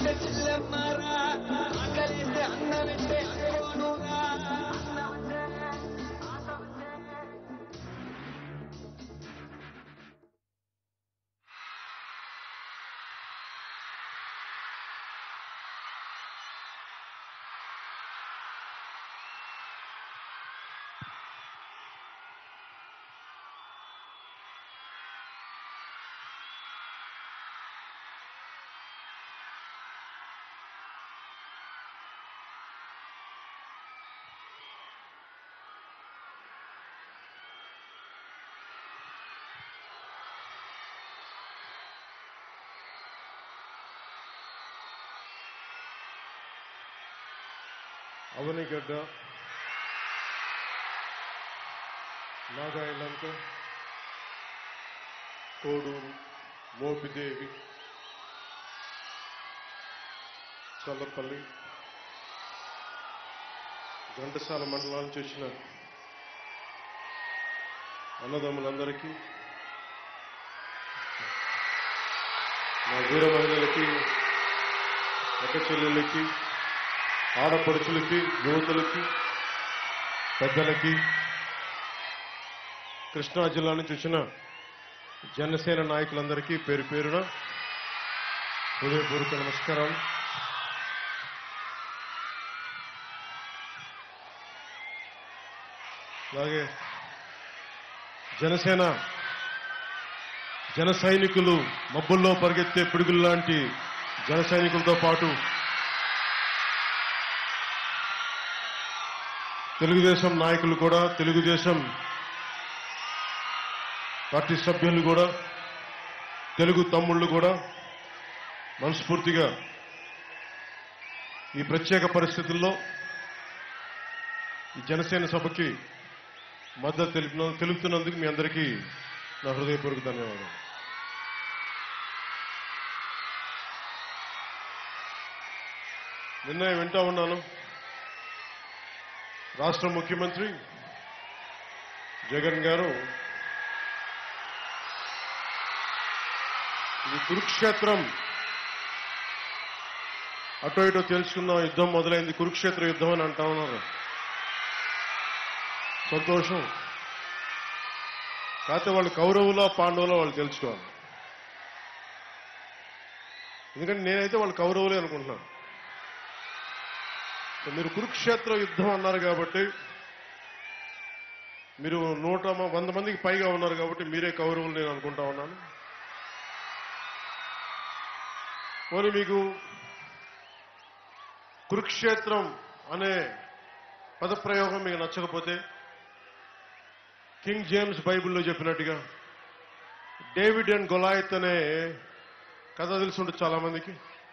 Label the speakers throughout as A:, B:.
A: అన్నమంటే చెల్లెమ్మారా ఆకలిస్తే అన్నమిస్తే అక్కోనురా
B: అవనిగడ్డ నాగాయలంక కోడూరు మోపిదేవి చల్లపల్లి ఘంటసాల మండలాల నుంచి వచ్చిన అన్నదమ్ములందరికీ మా వీర మహిళలకి అక్క చెల్లెళ్ళకి ఆడపడుచులకి యువతులకి పెద్దలకి కృష్ణా జిల్లా నుంచి వచ్చిన జనసేన నాయకులందరికీ పేరు పేరున హృదయపూర్వక నమస్కారాలు అలాగే జనసేన జన సైనికులు మబ్బుల్లో పరిగెత్తే పిడుగుల్లాంటి జన సైనికులతో పాటు తెలుగుదేశం నాయకులు కూడా తెలుగుదేశం పార్టీ సభ్యులు కూడా తెలుగు తమ్ముళ్ళు కూడా మనస్ఫూర్తిగా ఈ ప్రత్యేక పరిస్థితుల్లో ఈ జనసేన సభకి మద్దతు తెలిపిన తెలుపుతున్నందుకు మీ అందరికీ నా హృదయపూర్వక ధన్యవాదాలు నిన్న వింటా ఉన్నాను రాష్ట్ర ముఖ్యమంత్రి జగన్ గారు ఇది కురుక్షేత్రం అటో ఇటో తెలుసుకుందాం యుద్ధం మొదలైంది కురుక్షేత్ర యుద్ధం అని అంటా ఉన్నారు సంతోషం కాకపోతే వాళ్ళు కౌరవులో పాండవులో వాళ్ళు తెలుసుకోవాలి ఎందుకంటే నేనైతే వాళ్ళు కౌరవులే అనుకుంటున్నాను సో మీరు కురుక్షేత్ర యుద్ధం అన్నారు కాబట్టి మీరు నూట మ- వంద మందికి పైగా ఉన్నారు కాబట్టి మీరే కౌరవులు నేను అనుకుంటా ఉన్నాను పోనీ మీకు కురుక్షేత్రం అనే పదప్రయోగం మీకు నచ్చకపోతే కింగ్ జేమ్స్ బైబిల్లో చెప్పినట్టుగా డేవిడ్ అండ్ గొలాయత్ అనే కథ తెలుసుంటుంది చాలా మందికి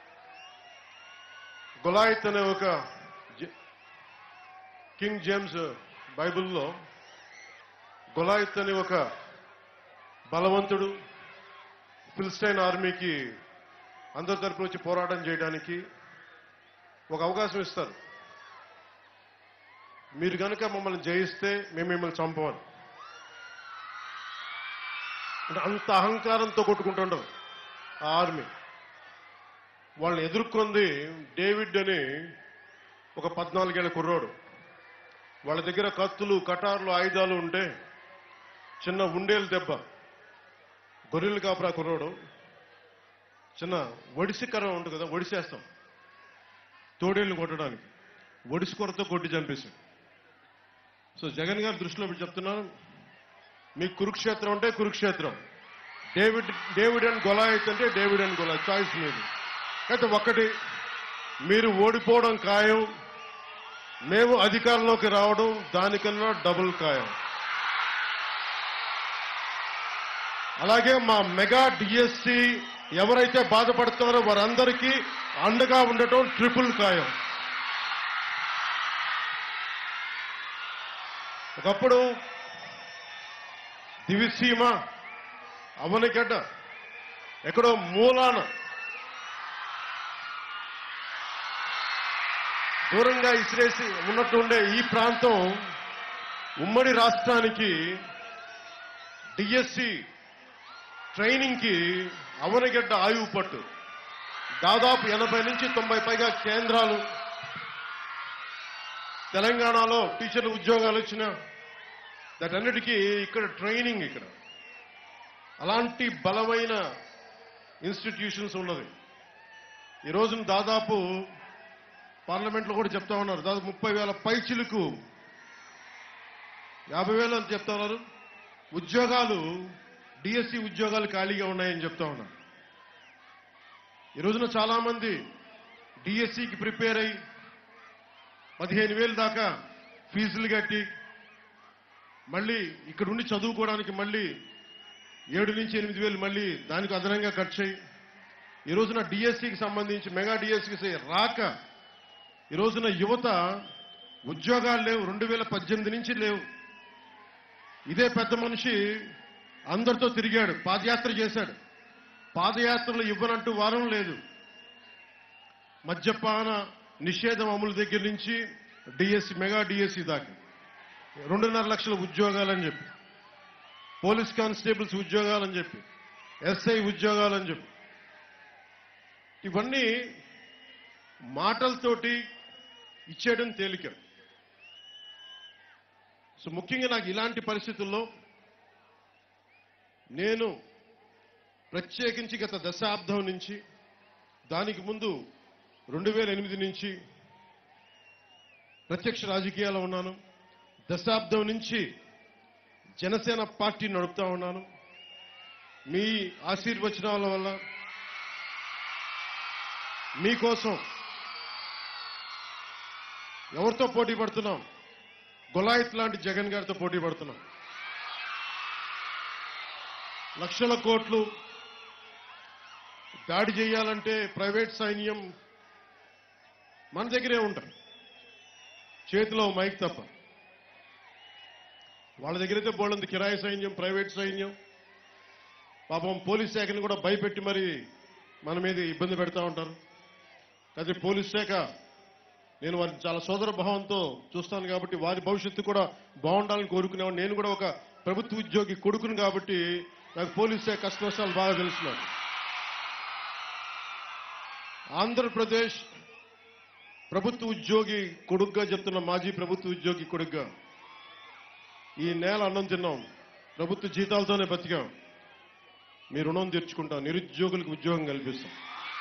B: గొలాయత్ అనే ఒక జ- కింగ్ జేమ్స్ బైబిల్లో గొలాయత్ అనే ఒక బలవంతుడు ఫిల్స్టైన్ ఆర్మీకి అందరి తరపున వచ్చి పోరాటం చేయడానికి ఒక అవకాశం ఇస్తారు మీరు కనుక మమ్మల్ని జయిస్తే మేము మిమ్మల్ని చంపమని అంటే అంత అహంకారంతో కొట్టుకుంటుండరు ఆ ఆర్మీ వాళ్ళని ఎదుర్కొంది డేవిడ్ అని ఒక పద్నాలుగేళ్ల కుర్రోడు వాళ్ళ దగ్గర కత్తులు కటార్లు ఆయుధాలు ఉంటే చిన్న ఉండేలు దెబ్బ గొర్రెలు కాపురా కుర్రోడు చిన్న ఒడిసి కర్ర ఉంటుంది కదా ఒడిసేస్తాం తోడేళ్ళు కొట్టడానికి ఒడిసి కొరతో కొట్టి చంపేశాం సో జగన్ గారి దృష్టిలో పెట్టి చెప్తున్నాను మీకు కురుక్షేత్రం అంటే Kurukshetram David David and Goliath అంటే డేవిడ్ అండ్ గొలాయిత్ చాయిస్ మీది అయితే ఒక్కటి మీరు ఓడిపోవడం ఖాయం మేము అధికారంలోకి రావడం దానికన్నా డబుల్ ఖాయం అలాగే మా మెగా డిఎస్సి ఎవరైతే బాధపడుతున్నారో వారందరికీ అండగా ఉండటం ట్రిపుల్ ఖాయం ఒకప్పుడు దివిసీమ అవనిగడ్డ ఎక్కడో మూలాన దూరంగా ఇసిరేసి ఉన్నట్టుండే ఈ ప్రాంతం ఉమ్మడి రాష్ట్రానికి డిఎస్సి ట్రైనింగ్ కి అవనగడ్డ ఆయువు పట్టు దాదాపు ఎనభై నుంచి తొంభై పైగా కేంద్రాలు తెలంగాణలో టీచర్లు ఉద్యోగాలు వచ్చిన దటన్నిటికీ ఇక్కడ ట్రైనింగ్ ఇక్కడ అలాంటి బలమైన ఇన్స్టిట్యూషన్స్ ఉన్నది ఈ రోజున దాదాపు పార్లమెంట్లో కూడా చెప్తా ఉన్నారు దాదాపు ముప్పై వేల పైచిలకు యాభై వేలు అని చెప్తా ఉన్నారు ఉద్యోగాలు డిఎస్సి ఉద్యోగాలు ఖాళీగా ఉన్నాయని చెప్తా ఉన్నారు ఈ రోజున చాలా మంది డిఎస్సికి ప్రిపేర్ అయి పదిహేను వేలు దాకా ఫీజులు కట్టి మళ్ళీ ఇక్కడ ఉండి చదువుకోవడానికి మళ్ళీ ఏడు నుంచి ఎనిమిది వేలు మళ్ళీ దానికి అదనంగా ఖర్చు అయ్యి ఈ రోజున డిఎస్సికి సంబంధించి మెగా డిఎస్సికి రాక ఈ రోజున యువత ఉద్యోగాలు లేవు రెండు వేల పద్దెనిమిది నుంచి లేవు ఇదే పెద్ద మనిషి అందరితో తిరిగాడు పాదయాత్ర చేశాడు పాదయాత్రలు ఇవ్వనంటూ వారం లేదు మద్యపాన నిషేధం అమలు దగ్గర నుంచి డిఎస్సి మెగా డిఎస్సి దాకా రెండున్నర లక్షల ఉద్యోగాలని చెప్పి పోలీస్ కానిస్టేబుల్స్ ఉద్యోగాలని చెప్పి ఎస్ఐ ఉద్యోగాలని చెప్పి ఇవన్నీ మాటలతోటి ఇచ్చేయడం తేలిక సో ముఖ్యంగా నాకు ఇలాంటి పరిస్థితుల్లో నేను ప్రత్యేకించి గత దశాబ్దం నుంచి దానికి ముందు రెండు వేల ఎనిమిది నుంచి ప్రత్యక్ష రాజకీయాల్లో ఉన్నాను దశాబ్దం నుంచి జనసేన పార్టీ నడుపుతా ఉన్నాను మీ ఆశీర్వచనాల వల్ల మీకోసం ఎవరితో పోటీ పడుతున్నాం గులాయిత్ లాంటి జగన్ గారితో పోటీ పడుతున్నాం లక్షల కోట్లు దాడి చేయాలంటే ప్రైవేట్ సైన్యం మన దగ్గరే ఉంటారు చేతిలో మైక్ తప్ప వాళ్ళ దగ్గరైతే బోళ్ళంత కిరాయి సైన్యం ప్రైవేట్ సైన్యం పాపం పోలీస్ శాఖని కూడా భయపెట్టి మరి మన మీద ఇబ్బంది పెడతా ఉంటారు కానీ పోలీస్ శాఖ నేను వారిని చాలా సోదర భావంతో చూస్తాను కాబట్టి వారి భవిష్యత్తు కూడా బాగుండాలని కోరుకునేవాడు నేను కూడా ఒక ప్రభుత్వ ఉద్యోగి కొడుకును కాబట్టి నాకు పోలీస్ శాఖ కష్ట నష్టాలు బాగా తెలుసు నాకు ఆంధ్రప్రదేశ్ ప్రభుత్వ ఉద్యోగి కొడుగ్గా చెప్తున్న మాజీ ప్రభుత్వ ఉద్యోగి కొడుగ్గా ఈ నేల అన్నం తిన్నాం ప్రభుత్వ జీతాలతోనే బతికాం మీ రుణం తీర్చుకుంటాం నిరుద్యోగులకు ఉద్యోగం కల్పిస్తాం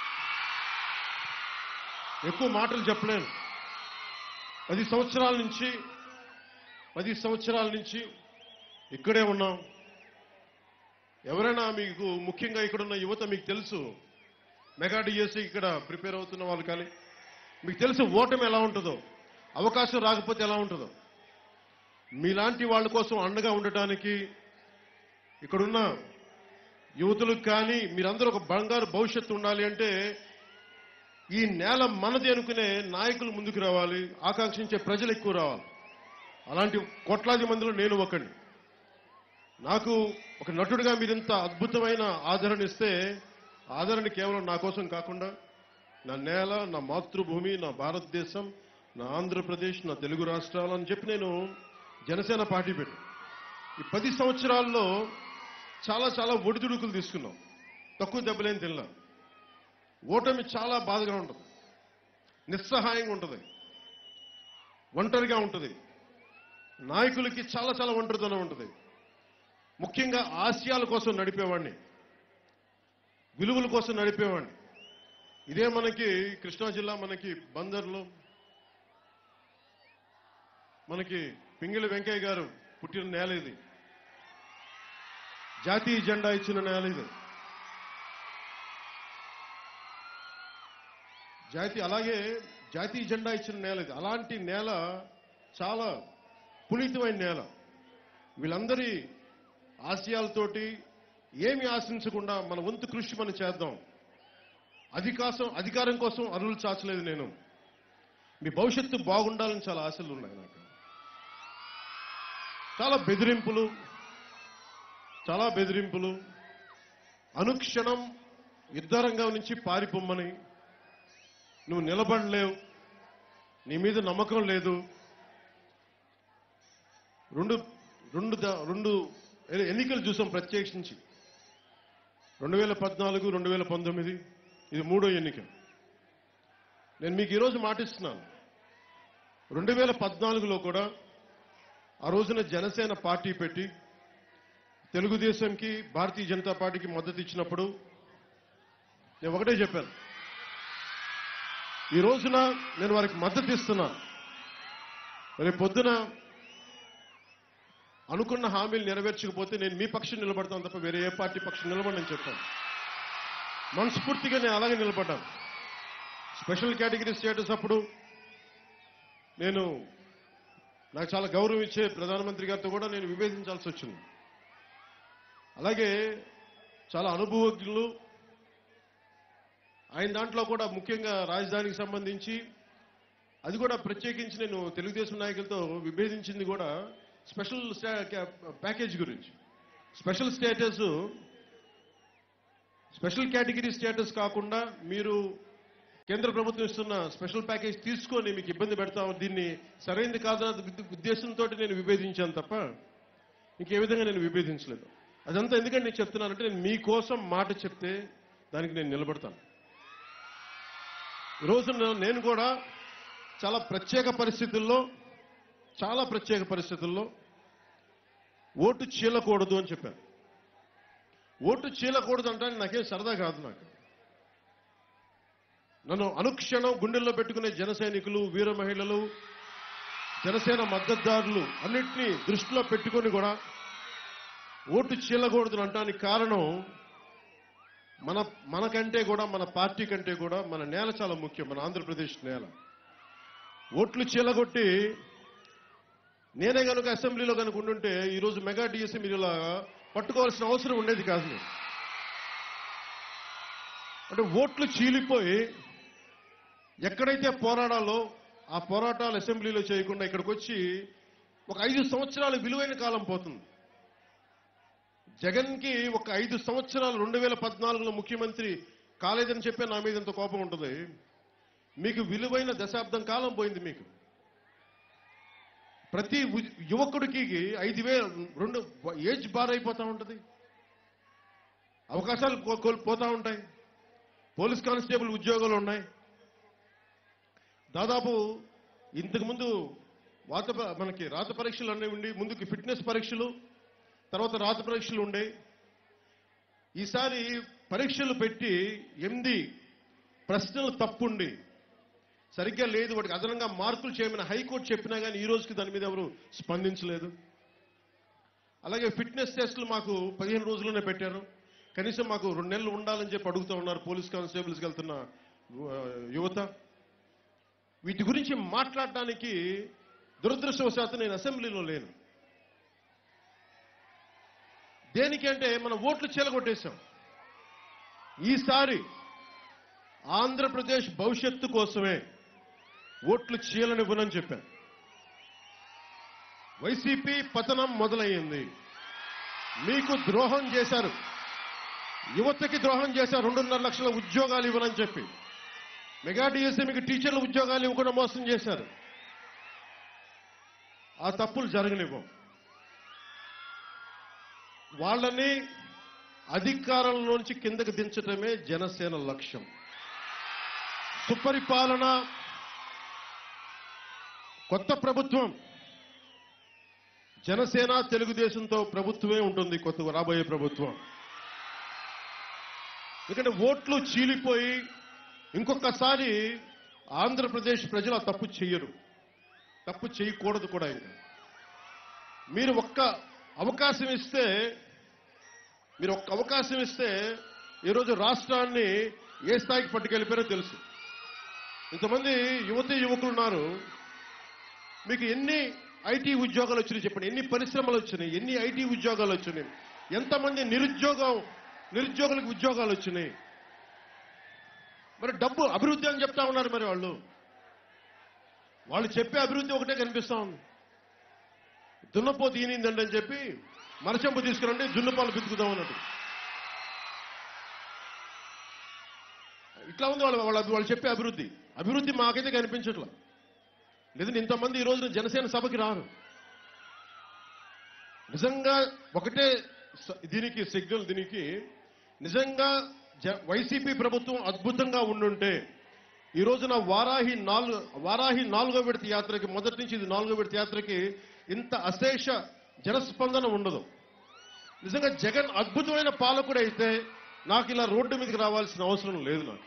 B: ఎక్కువ మాటలు చెప్పలేను పది సంవత్సరాల నుంచి పది సంవత్సరాల నుంచి ఇక్కడే ఉన్నాం ఎవరైనా మీకు ముఖ్యంగా ఇక్కడున్న యువత మీకు తెలుసు మెగా డిఎస్సి ఇక్కడ ప్రిపేర్ అవుతున్న వాళ్ళు కానీ మీకు తెలుసు ఓటమి ఎలా ఉంటుందో అవకాశం రాకపోతే ఎలా ఉంటుందో మీలాంటి వాళ్ళ కోసం అండగా ఉండటానికి ఇక్కడున్న యువతులకు కానీ మీరందరూ ఒక బంగారు భవిష్యత్తు ఉండాలి అంటే ఈ నేల మనది అనుకునే నాయకులు ముందుకు రావాలి ఆకాంక్షించే ప్రజలు ఎక్కువ రావాలి అలాంటి కోట్లాది మందిలో నేను ఒకడిని నాకు ఒక నటుడిగా మీరింత అద్భుతమైన ఆదరణ ఇస్తే ఆదరణ కేవలం నా కోసం కాకుండా నా నేల నా మాతృభూమి నా భారతదేశం నా ఆంధ్రప్రదేశ్ నా తెలుగు రాష్ట్రాలు అని చెప్పి నేను జనసేన పార్టీ పెట్టి ఈ పది సంవత్సరాల్లో చాలా చాలా ఒడిదుడుకులు తీసుకున్నాం తక్కువ దెబ్బలేం తినలా ఓటమి చాలా బాధగా ఉంటుంది నిస్సహాయంగా ఉంటుంది ఒంటరిగా ఉంటుంది నాయకులకి చాలా చాలా ఒంటరితనం ఉంటుంది ముఖ్యంగా ఆశయాల కోసం నడిపేవాడిని విలువల కోసం నడిపేవాడిని ఇదే మనకి కృష్ణా జిల్లా మనకి బందర్లో మనకి పింగిలి వెంకయ్య గారు పుట్టిన నేల ఇది జాతీయ జెండా ఇచ్చిన నేల ఇది జాతి అలాగే జాతీయ జెండా ఇచ్చిన నేల ఇది అలాంటి నేల చాలా పునీతమైన నేల వీళ్ళందరి ఆశయాలతోటి ఏమి ఆశించకుండా మన వంతు కృషి మనం చేద్దాం అధికాసం అధికారం కోసం అరువులు చాచలేదు నేను మీ భవిష్యత్తు బాగుండాలని చాలా ఆశలు ఉన్నాయి నాకు చాలా బెదిరింపులు చాలా బెదిరింపులు అనుక్షణం యుద్ధరంగం నుంచి పారిపోమ్మని నువ్వు నిలబడలేవు నీ మీద నమ్మకం లేదు రెండు రెండు ద- రెండు ఎ- ఎన్నికలు చూసాం ప్రత్యేకించి రెండు వేల పద్నాలుగు రెండు వేల పంతొమ్మిది ఇది మూడో ఎన్నిక నేను మీకు ఈరోజు మాటిస్తున్నాను రెండు వేల పద్నాలుగులో కూడా ఆ రోజున జనసేన పార్టీ పెట్టి తెలుగుదేశంకి భారతీయ జనతా పార్టీకి మద్దతు ఇచ్చినప్పుడు నేను ఒకటే చెప్పాను ఈ రోజున నేను వారికి మద్దతు ఇస్తున్నాను రేపు పొద్దున అనుకున్న హామీలు నెరవేర్చకపోతే నేను మీ పక్షం నిలబడతాను తప్ప వేరే ఏ పార్టీ పక్షం నిలబడని చెప్పాను మనస్ఫూర్తిగా నేను అలాగే నిలబడ్డాను స్పెషల్ కేటగిరీ స్టేటస్ అప్పుడు నేను నాకు చాలా గౌరవం ఇచ్చే ప్రధానమంత్రి గారితో కూడా నేను విభేదించాల్సి వచ్చింది అలాగే చాలా అనుభవజ్ఞులు ఆయన దాంట్లో కూడా ముఖ్యంగా రాజధానికి సంబంధించి అది కూడా ప్రత్యేకించి నేను తెలుగుదేశం నాయకులతో విభేదించింది కూడా స్పెషల్ స్టా- క్యా- ప్యాకేజ్ గురించి special status special category status కాకుండా మీరు కేంద్ర ప్రభుత్వం ఇస్తున్న స్పెషల్ ప్యాకేజ్ తీసుకొని మీకు ఇబ్బంది పెడతాం దీన్ని సరైనది కాదన్న ఉద్ద- ఉద్దేశంతో నేను విభేదించాను తప్ప ఇంకే విధంగా నేను విభేదించలేదు అదంతా ఎందుకంటే నేను చెప్తున్నానంటే నేను మీకోసం మాట చెప్తే దానికి నేను నిలబడతాను ఈరోజు నేను- నేను కూడా చాలా ప్రత్యేక పరిస్థితుల్లో చాలా ప్రత్యేక పరిస్థితుల్లో ఓటు చీలకూడదు అని చెప్పాను ఓటు చీలకూడదు అంటే నాకేం సరదా కాదు నాకు నన్ను అనుక్షణం గుండెల్లో పెట్టుకునే జన సైనికులు వీర మహిళలు జనసేన మద్దతుదారులు అన్నింటినీ దృష్టిలో పెట్టుకొని కూడా ఓటు చీలకూడదు అనటానికి కారణం మన మనకంటే కూడా మన పార్టీ కంటే కూడా మన నేల చాలా ముఖ్యం మన ఆంధ్రప్రదేశ్ నేల ఓట్లు చీలగొట్టి నేనే కనుక అసెంబ్లీలో కనుక ఉండుంటే ఈరోజు మెగా డిఎస్సీ మీరు ఇలా పట్టుకోవాల్సిన అవసరం ఉండేది కాదు మీరు అంటే ఓట్లు చీలిపోయి ఎక్కడైతే పోరాడాలో ఆ పోరాటాలు అసెంబ్లీలో చేయకుండా ఇక్కడికి వచ్చి ఒక ఐదు సంవత్సరాలు విలువైన కాలం పోతుంది జగన్కి ఒక ఐదు సంవత్సరాలు రెండు వేల పద్నాలుగులో ముఖ్యమంత్రి కాలేదని చెప్పే నా మీద ఎంత కోపం ఉంటుంది మీకు విలువైన దశాబ్దం కాలం పోయింది మీకు ప్రతి ఉ- యువకుడికి ఐదు వేల రెండు ఏజ్ బార్ అయిపోతా ఉంటుంది అవకాశాలు కో- కోల్పోతా ఉంటాయి పోలీస్ కానిస్టేబుల్ ఉద్యోగాలు ఉన్నాయి దాదాపు ఇంతకుముందు వాత ప- మనకి రాత పరీక్షలు అన్నీ ఉండి ముందుకి ఫిట్నెస్ పరీక్షలు తర్వాత రాత పరీక్షలు ఉండే ఈసారి పరీక్షలు పెట్టి ఎనిమిది ప్రశ్నలు తప్పుండి సరిగ్గా లేదు వాటికి అదనంగా మార్కులు చేయమని హైకోర్టు చెప్పినా కానీ ఈ రోజుకి దాని మీద ఎవరు స్పందించలేదు అలాగే ఫిట్నెస్ టెస్టులు మాకు పదిహేను రోజుల్లోనే పెట్టారు కనీసం మాకు రెండు నెలలు ఉండాలని చెప్పి అడుగుతూ ఉన్నారు పోలీస్ కానిస్టేబుల్స్కి వెళ్తున్న ఆ, యువత వీటి గురించి మాట్లాడటానికి దురదృష్టవశాత్తు నేను అసెంబ్లీలో లేను దేనికి అంటే మన ఓట్లు చీలగొట్టేశాం ఈసారి ఆంధ్రప్రదేశ్ భవిష్యత్తు కోసమే ఓట్లు చీలనివ్వనని చెప్పాను వైసీపీ పతనం మొదలయ్యింది మీకు ద్రోహం చేశారు యువతకి ద్రోహం చేశారు రెండున్నర లక్షల ఉద్యోగాలు ఇవ్వనని చెప్పి మెగా డిఎస్సీ మీకు టీచర్ల ఉద్యోగాలు ఇవ్వకుండా మోసం చేశారు ఆ తప్పులు జరగనివ్వం వాళ్ళని అధికారంలోంచి కిందకి దించటమే జనసేన లక్ష్యం సుపరిపాలన కొత్త ప్రభుత్వం జనసేన తెలుగుదేశంతో ప్రభుత్వమే ఉంటుంది కొత్త రాబోయే ప్రభుత్వం ఎందుకంటే ఓట్లు చీలిపోయి ఇంకొకసారి ఆంధ్రప్రదేశ్ ప్రజలు ఆ తప్పు చెయ్యరు తప్పు చేయకూడదు కూడా ఇంకా మీరు ఒక్క అవకాశం ఇస్తే మీరు ఒక్క అవకాశం ఇస్తే ఈరోజు రాష్ట్రాన్ని ఏ స్థాయికి పట్టుకెళ్ళిపోయారో తెలుసు ఇంతమంది యువతి యువకులు ఉన్నారు మీకు ఎన్ని ఐటీ ఉద్యోగాలు వచ్చినాయి చెప్పండి ఎన్ని పరిశ్రమలు వచ్చినాయి ఎన్ని ఐటీ ఉద్యోగాలు వచ్చినాయి ఎంతమంది నిరుద్యోగం నిరుద్యోగులకు ఉద్యోగాలు వచ్చినాయి మరి డబ్బు అభివృద్ధి అని చెప్తా ఉన్నారు మరి వాళ్ళు వాళ్ళు చెప్పే అభివృద్ధి ఒకటే కనిపిస్తా ఉంది దున్నపో దీనిందండి అని చెప్పి మరచెంపు తీసుకురండి జున్నుపాలు బితుకుదాం అన్నట్టు ఇట్లా ఉంది వాళ్ళ వాళ్ళ వాళ్ళు చెప్పే అభివృద్ధి అభివృద్ధి మాకైతే కనిపించట్లా లేదంటే ఇంతమంది ఈ రోజున జనసేన సభకి రారు నిజంగా ఒకటే స- దీనికి సిగ్నల్ దీనికి నిజంగా జ- వైసీపీ ప్రభుత్వం అద్భుతంగా ఉండుంటే ఈ రోజున వారాహి నాలుగు వారాహి నాలుగో విడత యాత్రకి మొదటి నుంచి ఇది నాలుగో విడత యాత్రకి ఇంత అశేష జనస్పందన ఉండదు నిజంగా జగన్ అద్భుతమైన పాలకుడు అయితే నాకు ఇలా రోడ్డు మీదకి రావాల్సిన అవసరం లేదు నాకు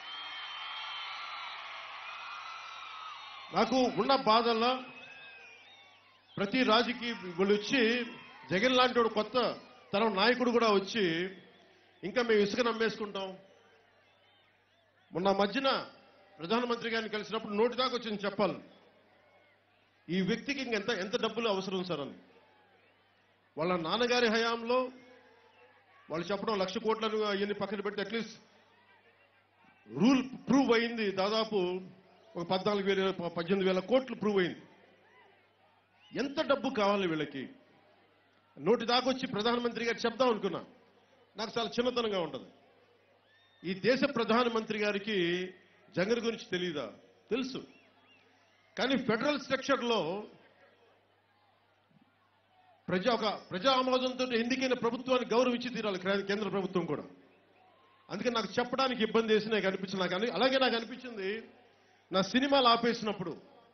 B: నాకు ఉన్న బాధల్లో ప్రతి రాజకీయ వాళ్ళు వచ్చి జగన్ లాంటి వాడు కొత్త తరం నాయకుడు కూడా వచ్చి ఇంకా మేము ఇసుక నమ్మేసుకుంటాం మొన్న మధ్యన ప్రధానమంత్రి గారిని కలిసినప్పుడు నోటి దాకా వచ్చింది చెప్పాలి ఈ వ్యక్తికి ఇంకెంత ఎంత డబ్బులు అవసరం సార్ అని వాళ్ళ నాన్నగారి హయాంలో వాళ్ళు చెప్పడం లక్ష కోట్లను అవన్నీ పక్కన పెట్టి అట్లీస్ట్ రూల్ ప్రూవ్ అయింది దాదాపు ఒక పద్నాలుగు వేల పద్దెనిమిది వేల కోట్లు ప్రూవ్ అయింది ఎంత డబ్బు కావాలి వీళ్ళకి నోటి దాకా వచ్చి ప్రధానమంత్రి గారు చెప్దాం అనుకున్నా నాకు చాలా చిన్నతనంగా ఉంటుంది ఈ దేశ ప్రధానమంత్రి గారికి జగన్ గురించి తెలియదా తెలుసు కానీ ఫెడరల్ స్ట్రక్చర్లో ప్రజా ఒక ప్రజా ఆమోదంతో ఎన్నికైన ప్రభుత్వాన్ని గౌరవించి తీరాలి క్రా- కేంద్ర ప్రభుత్వం కూడా అందుకే నాకు చెప్పడానికి ఇబ్బంది వేసి నాకు అనిపించింది నాకు అని- అలాగే నాకు అనిపించింది నా సినిమాలు ఆపేసినప్పుడు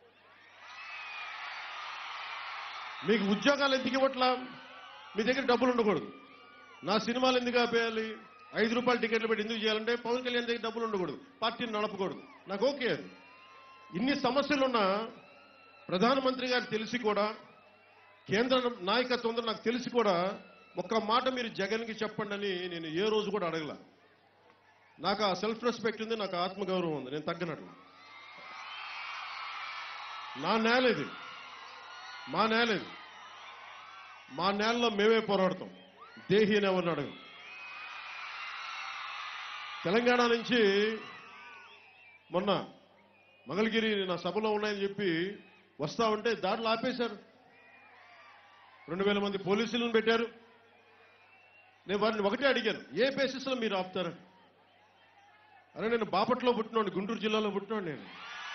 B: మీకు ఉద్యోగాలు ఎందుకు ఇవ్వట్లా మీ దగ్గర డబ్బులు ఉండకూడదు నా సినిమాలు ఎందుకు ఆపేయాలి ఐదు రూపాయల టికెట్లు పెట్టి ఎందుకు చేయాలంటే పవన్ కళ్యాణ్ దగ్గర డబ్బులు ఉండకూడదు పార్టీని నడపకూడదు నాకు ఓకే అది ఇన్ని సమస్యలున్నా ప్రధానమంత్రి గారు తెలిసి కూడా కేంద్ర నాయకత్వం ఉందని నాకు తెలిసి కూడా ఒక్క మాట మీరు జగన్కి చెప్పండి అని నేను ఏ రోజు కూడా అడగల నాకు ఆ సెల్ఫ్ రెస్పెక్ట్ ఉంది నాకు ఆత్మగౌరవం ఉంది నేను తగ్గనట్లు నా నేల ఇది మా నేల ఇది మా నేలలో మేమే పోరాడతాం దేహి అని ఎవరిని అడగం తెలంగాణ నుంచి మొన్న మంగళగిరి నా సభలో ఉన్నాయని చెప్పి వస్తా ఉంటే దారిలో ఆపేశారు రెండు వేల మంది పోలీసులను పెట్టారు నేను వారిని ఒకటే అడిగాను ఏ బేసిస్లో మీరు ఆపుతారు అరే నేను బాపట్లో పుట్టినోడు గుంటూరు జిల్లాలో పుట్టినోడు నేను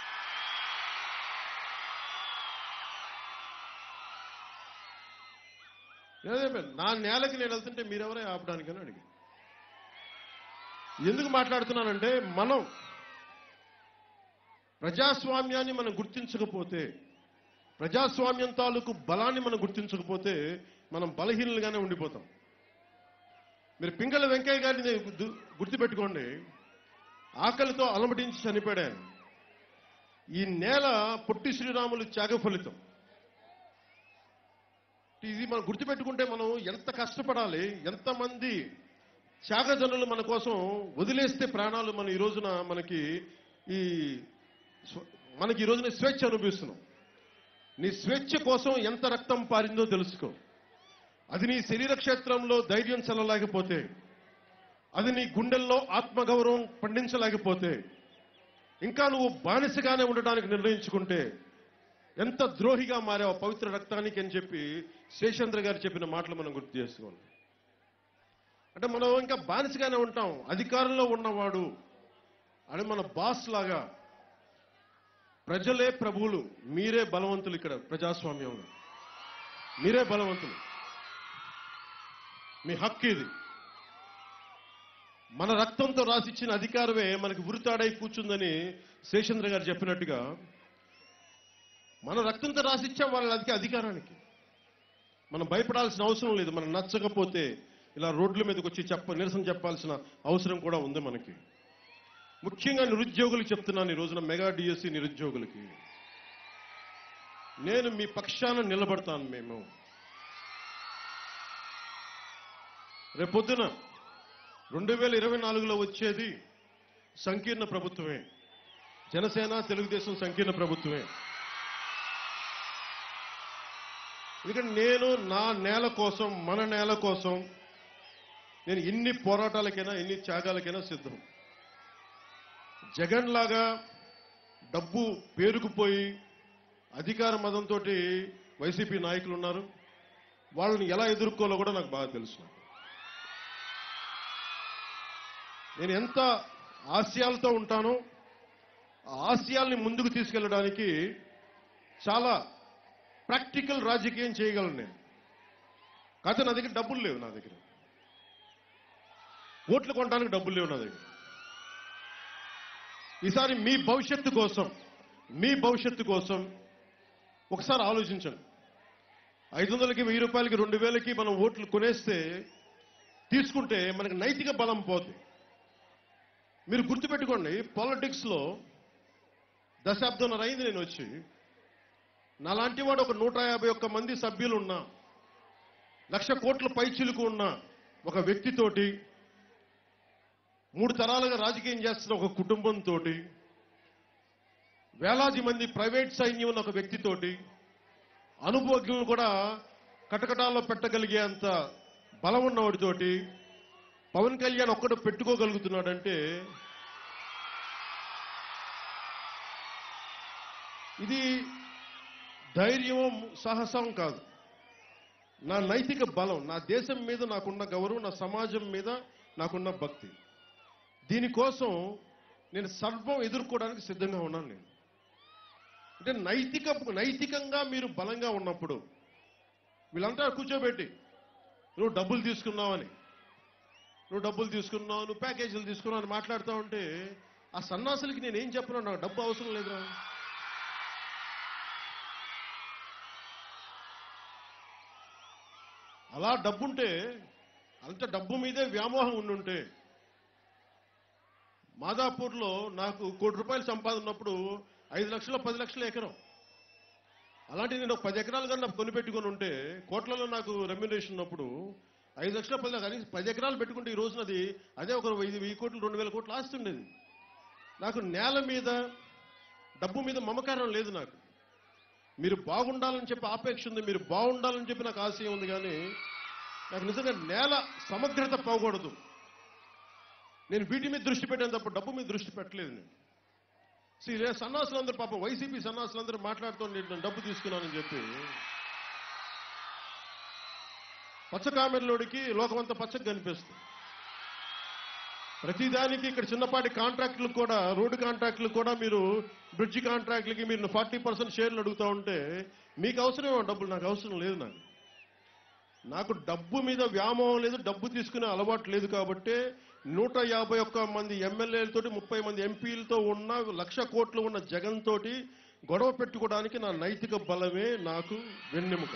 B: నేనే చెప్పాను, నా నేలకి నేను వెళ్తుంటే మీరెవరే ఆపడానికని అడిగాను ఎందుకు మాట్లాడుతున్నానంటే మనం ప్రజాస్వామ్యాన్ని మనం గుర్తించకపోతే ప్రజాస్వామ్యం తాలూకు బలాన్ని మనం గుర్తించకపోతే మనం బలహీనులుగానే ఉండిపోతాం మీరు పింగళ వెంకయ్య గారిని గు- గుర్తుపెట్టుకోండి ఆకలితో అలమటించి చనిపోయాడు ఆయన. ఈ నేల పొట్టి శ్రీరాములు త్యాగ ఫలితం ఇది మనం గుర్తుపెట్టుకుంటే మనం ఎంత కష్టపడాలి ఎంతమంది త్యాగజనులు మన కోసం వదిలేస్తే ప్రాణాలు మనం ఈ రోజున మనకి ఈ స్వ- మనకి ఈ రోజున స్వేచ్ఛ అనుభవిస్తున్నాం నీ స్వేచ్ఛ కోసం ఎంత రక్తం పారిందో తెలుసుకో అది నీ శరీర క్షేత్రంలో ధైర్యం చెల్లలేకపోతే అది నీ గుండెల్లో ఆత్మగౌరవం పండించలేకపోతే ఇంకా నువ్వు బానిసగానే ఉండడానికి నిర్ణయించుకుంటే ఎంత ద్రోహిగా మారావు పవిత్ర రక్తానికి అని చెప్పి శేషేంద్ర గారు చెప్పిన మాటలు మనం గుర్తు చేసుకోవాలి అంటే మనం ఇంకా బానిసగానే ఉంటాం అధికారంలో ఉన్నవాడు అని మన బాస్ లాగా ప్రజలే ప్రభువులు మీరే బలవంతులు ఇక్కడ ప్రజాస్వామ్యంలో మీరే బలవంతులు మీ హక్కు ఇది మన రక్తంతో రాసిచ్చిన అధికారమే మనకి ఉరితాడై కూర్చుందని శేషేంద్ర గారు చెప్పినట్టుగా మన రక్తంతో రాసిచ్చాం వాళ్ళ అధిక అధికారానికి మనం భయపడాల్సిన అవసరం లేదు మనం నచ్చకపోతే ఇలా రోడ్ల మీదకి వచ్చి చెప్ప నిరసన చెప్పాల్సిన అవసరం కూడా ఉంది మనకి ముఖ్యంగా నిరుద్యోగులకు చెప్తున్నాను ఈ రోజున మెగా డిఎస్సి నిరుద్యోగులకి నేను మీ పక్షాన నిలబడతాను మేము రేపొద్దున రెండు వేల ఇరవై నాలుగులో వచ్చేది సంకీర్ణ ప్రభుత్వమే జనసేన తెలుగుదేశం సంకీర్ణ ప్రభుత్వమే ఎందుకంటే నేను నా నేల కోసం మన నేల కోసం నేను ఎన్ని పోరాటాలకైనా ఎన్ని త్యాగాలకైనా సిద్ధం జగన్ లాగా డబ్బు పేరుకుపోయి అధికార మదంతో వైసీపీ నాయకులు ఉన్నారు వాళ్ళని ఎలా ఎదుర్కోవాలో కూడా నాకు బాగా తెలుసు నేను ఎంత ఆశయాలతో ఉంటానో ఆ ఆశయాల్ని ముందుకు తీసుకెళ్ళడానికి చాలా ప్రాక్టికల్ రాజకీయం చేయగలను నేను కాకపోతే నా దగ్గర డబ్బులు లేవు నా దగ్గర ఓట్లు కొనడానికి డబ్బులు లేవు నా దగ్గర ఈసారి మీ భవిష్యత్తు కోసం మీ భవిష్యత్తు కోసం ఒకసారి ఆలోచించండి ఐదు వందలకి వెయ్యి రూపాయలకి రెండు వేలకి మనం ఓట్లు కొనేస్తే తీసుకుంటే మనకి నైతిక బలం పోతుంది మీరు గుర్తుపెట్టుకోండి పాలిటిక్స్ లో దశాబ్దంన్నర అయింది నేను వచ్చి నాలాంటి వాడు ఒక నూట యాభై ఒక్క మంది సభ్యులు ఉన్నా లక్ష కోట్ల పైచిలుకు ఉన్న ఒక వ్యక్తితోటి మూడు తరాలుగా రాజకీయం చేస్తున్న ఒక కుటుంబంతో వేలాది మంది ప్రైవేట్ సైన్యం ఉన్న ఒక వ్యక్తితోటి అనుభవజ్ఞులను కూడా కటకటాల్లో పెట్టగలిగేంత బలం ఉన్నవాడితోటి పవన్ కళ్యాణ్ ఒక్కడు పెట్టుకోగలుగుతున్నాడంటే ఇది ధైర్యం సాహసం కాదు నా నైతిక బలం నా దేశం మీద నాకున్న గౌరవం నా సమాజం మీద నాకున్న భక్తి దీనికోసం నేను సర్వం ఎదుర్కోవడానికి సిద్ధంగా ఉన్నాను నేను అంటే నైతిక నైతికంగా మీరు బలంగా ఉన్నప్పుడు వీళ్ళంతా కూర్చోబెట్టి నువ్వు డబ్బులు తీసుకున్నావని నువ్వు డబ్బులు తీసుకున్నావు నువ్వు ప్యాకేజీలు తీసుకున్నావు అని మాట్లాడుతూ ఉంటే ఆ సన్నాసులకి నేను ఏం చెప్పను నాకు డబ్బు అవసరం లేదురా అలా డబ్బుంటే అంత డబ్బు మీదే వ్యామోహం ఉండుంటే మాదాపూర్లో నాకు కోటి రూపాయలు సంపాదన ఉన్నప్పుడు ఐదు లక్షలు పది లక్షల ఎకరం అలాంటి నేను ఒక పది ఎకరాలు కన్నా కొనిపెట్టుకొని ఉంటే కోట్లలో నాకు రెమ్యునరేషన్ ఉన్నప్పుడు ఐదు లక్షల పది కానీ పది ఎకరాలు పెట్టుకుంటే ఈ రోజున అది అదే ఒక వెయ్యి వెయ్యి కోట్లు రెండు వేల కోట్లు ఆస్తి ఉండేది నాకు నేల మీద డబ్బు మీద మమకారం లేదు నాకు మీరు బాగుండాలని చెప్పి ఆపేక్ష ఉంది మీరు బాగుండాలని చెప్పి నాకు ఆశయం ఉంది కానీ నాకు నిజంగా నేల సమగ్రత పోకూడదు నేను వీటి మీద దృష్టి పెట్టాను తప్ప డబ్బు మీద దృష్టి పెట్టలేదు నేను See, ఇలా సన్నాసులందరూ పాపం వైసీపీ సన్నాసులందరూ మాట్లాడుతూ నేను డబ్బు తీసుకున్నానని చెప్పి పచ్చ కామెర్లోడికి లోకమంతా పచ్చగా కనిపిస్తుంది ప్రతిదానికి ఇక్కడ చిన్నపాటి కాంట్రాక్టులు కూడా రోడ్డు కాంట్రాక్టులు కూడా మీరు బ్రిడ్జి కాంట్రాక్టులకి మీరు ఫార్టీ పర్సెంట్ షేర్లు అడుగుతూ ఉంటే మీకు అవసరమేమో డబ్బులు నాకు అవసరం లేదు నాకు నాకు డబ్బు మీద వ్యామోహం లేదు డబ్బు తీసుకునే అలవాటు లేదు కాబట్టి నూట యాభై ఒక్క మంది ఎమ్మెల్యేలతోటి ముప్పై మంది ఎంపీలతో ఉన్న లక్ష కోట్లు ఉన్న జగన్ తోటి గొడవ పెట్టుకోవడానికి నా నైతిక బలమే నాకు వెన్నెముక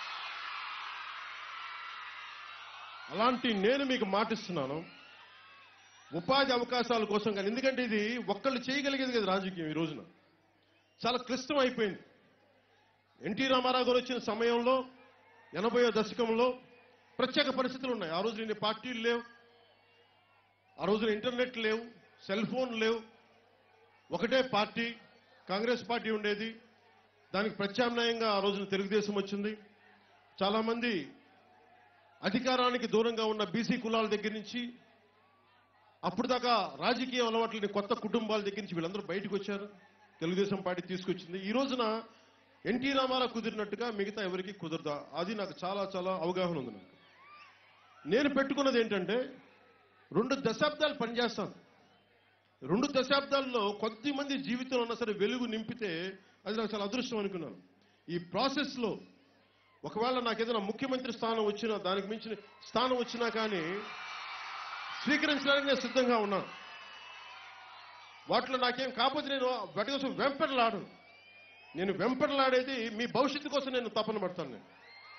B: అలాంటి నేను మీకు మాటిస్తున్నాను ఉపాధి అవకాశాల కోసం కానీ ఎందుకంటే ఇది ఒక్కళ్ళు చేయగలిగేది కదా రాజకీయం ఈ రోజున చాలా క్లిష్టం అయిపోయింది ఎన్టీ రామారావు గారు వచ్చిన సమయంలో ఎనభైవ దశకంలో ప్రత్యేక పరిస్థితులు ఉన్నాయి ఆ రోజు ఇన్ని పార్టీలు లేవు ఆ రోజున ఇంటర్నెట్ లేవు సెల్ ఫోన్ లేవు ఒకటే పార్టీ కాంగ్రెస్ పార్టీ ఉండేది దానికి ప్రత్యామ్నాయంగా ఆ రోజున తెలుగుదేశం వచ్చింది చాలా మంది అధికారానికి దూరంగా ఉన్న బీసీ కులాల దగ్గర నుంచి అప్పుడు దాకా రాజకీయ అలవాట్లని కొత్త కుటుంబాల దగ్గర నుంచి వీళ్ళందరూ బయటకు వచ్చారు తెలుగుదేశం పార్టీ తీసుకొచ్చింది ఈ రోజున ఎన్టీ రామారావు కుదిరినట్టుగా మిగతా ఎవరికి కుదరదా అది నాకు చాలా చాలా అవగాహన ఉంది నాకు నేను పెట్టుకున్నది ఏంటంటే రెండు దశాబ్దాలు పనిచేస్తాను రెండు దశాబ్దాల్లో కొద్ది మంది జీవితంలో ఉన్నా సరే వెలుగు నింపితే అది నాకు చాలా అదృష్టం అనుకున్నాను ఈ ప్రాసెస్లో ఒకవేళ నాకు ఏదైనా ముఖ్యమంత్రి స్థానం వచ్చినా దానికి మించిన స్థానం వచ్చినా కానీ స్వీకరించడానికి నేను సిద్ధంగా ఉన్నాను వాటిలో నాకేం కాకపోతే నేను వాటి కోసం వెంపర్లాడు నేను వెంపర్లాడేది మీ భవిష్యత్తు కోసం నేను తపన పడతాను నేను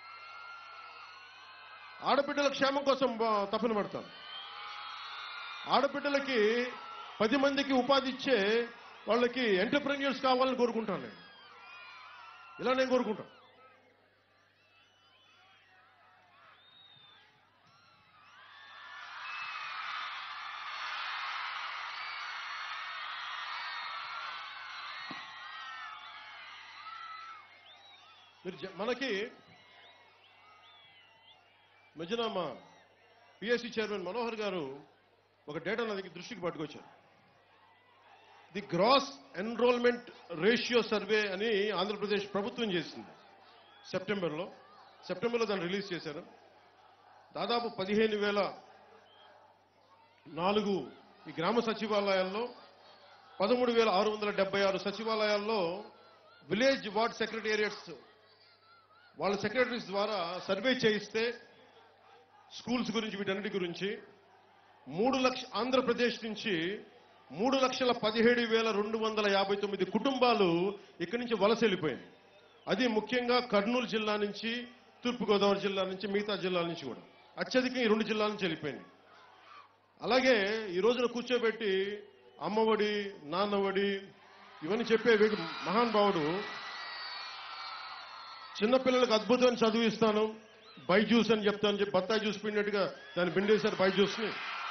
B: ఆడబిడ్డల క్షేమం కోసం బ- తపన పడతాను ఆడబిడ్డలకి పది మందికి ఉపాధి ఇచ్చే వాళ్ళకి ఎంటర్ప్రెన్యూర్స్ కావాలని కోరుకుంటాను నేను ఇలా నేను కోరుకుంటాను మీరు జ- మనకి మధ్యన మా పిఎస్సి చైర్మన్ మనోహర్ గారు ఒక డేటా నా దగ్గర దృష్టికి పట్టుకొచ్చారు the gross enrolment ratio survey అని ఆంధ్రప్రదేశ్ ప్రభుత్వం చేసింది సెప్టెంబర్లో సెప్టెంబర్లో దాన్ని రిలీజ్ చేశారు దాదాపు పదిహేను వేల నాలుగు ఈ గ్రామ సచివాలయాల్లో పదమూడు వేల ఆరు వందల డెబ్బై ఆరు సచివాలయాల్లో విలేజ్ వార్డ్ సెక్రటేరియట్స్ వాళ్ళ సెక్రటరీస్ ద్వారా సర్వే చేయిస్తే స్కూల్స్ గురించి వీటన్నిటి గురించి మూడు లక్ష ఆంధ్రప్రదేశ్ నుంచి మూడు లక్షల పదిహేడు వేల రెండు వందల యాభై తొమ్మిది కుటుంబాలు ఇక్కడి నుంచి వలస వెళ్ళిపోయింది అది ముఖ్యంగా కర్నూలు జిల్లా నుంచి తూర్పుగోదావరి జిల్లా నుంచి మిగతా జిల్లాల నుంచి కూడా అత్యధికంగా ఈ రెండు జిల్లాల నుంచి వెళ్ళిపోయింది అలాగే ఈ రోజున కూర్చోబెట్టి అమ్మఒడి నాన్నఒడి ఇవన్నీ చెప్పే వ్యక్తి మహానుభావుడు చిన్నపిల్లలకు అద్భుతమైన చదువు ఇస్తాను బైజూస్ అని చెప్తాను చెప్పి బత్తాయి జ్యూస్ పిండినట్టుగా దాన్ని పిండేశారు బైజూస్ని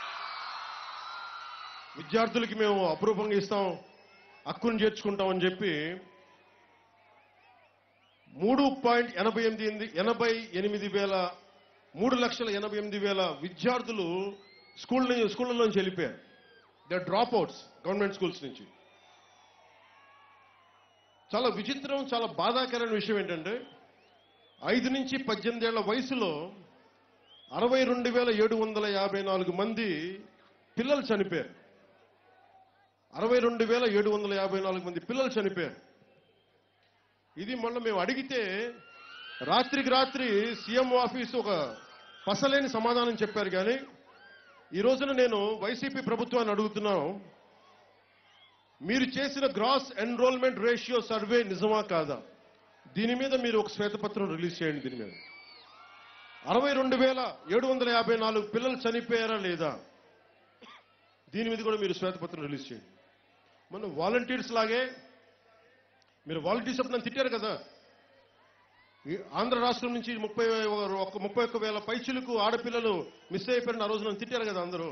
B: విద్యార్థులకి మేము అపురూపంగా ఇస్తాం హక్కును చేర్చుకుంటామని చెప్పి మూడు పాయింట్ ఎనభై ఎనిమిది ఎనభై ఎనిమిది వేల మూడు లక్షల ఎనభై ఎనిమిది వేల విద్యార్థులు స్కూల్ నుంచి స్కూళ్ళ నుంచి వెళ్ళిపోయారు the dropouts government schools నుంచి చాలా విచిత్రం చాలా బాధాకరమైన విషయం ఏంటంటే ఐదు నుంచి పద్దెనిమిది ఏళ్ల వయసులో అరవై రెండు వేల ఏడు వందల యాభై నాలుగు మంది పిల్లలు చనిపోయారు అరవై రెండు వేల ఏడు వందల యాభై నాలుగు మంది పిల్లలు చనిపోయారు ఇది మొన్న మేము అడిగితే రాత్రికి రాత్రి సీఎం ఆఫీస్ ఒక పసలేని సమాధానం చెప్పారు కానీ ఈ రోజున నేను వైసీపీ ప్రభుత్వాన్ని అడుగుతున్నాను మీరు చేసిన గ్రాస్ ఎన్రోల్మెంట్ రేషియో సర్వే నిజమా కాదా దీని మీద మీరు ఒక శ్వేతపత్రం రిలీజ్ చేయండి దీని మీద అరవై రెండు వేల ఏడు వందల యాభై నాలుగు పిల్లలు చనిపోయారా లేదా దీని మీద కూడా మీరు శ్వేతపత్రం రిలీజ్ చేయండి మన వాలంటీర్స్ లాగే మీరు వాలంటీర్స్ అప్పుడు నన్ను తిట్టారు కదా ఈ ఆంధ్ర రాష్ట్రం నుంచి ముప్పై ఒక ముప్పై ఒక్క వేల పైచులకు ఆడపిల్లలు మిస్ అయిపోయిన ఆ రోజు నన్ను తిట్టారు కదా అందరూ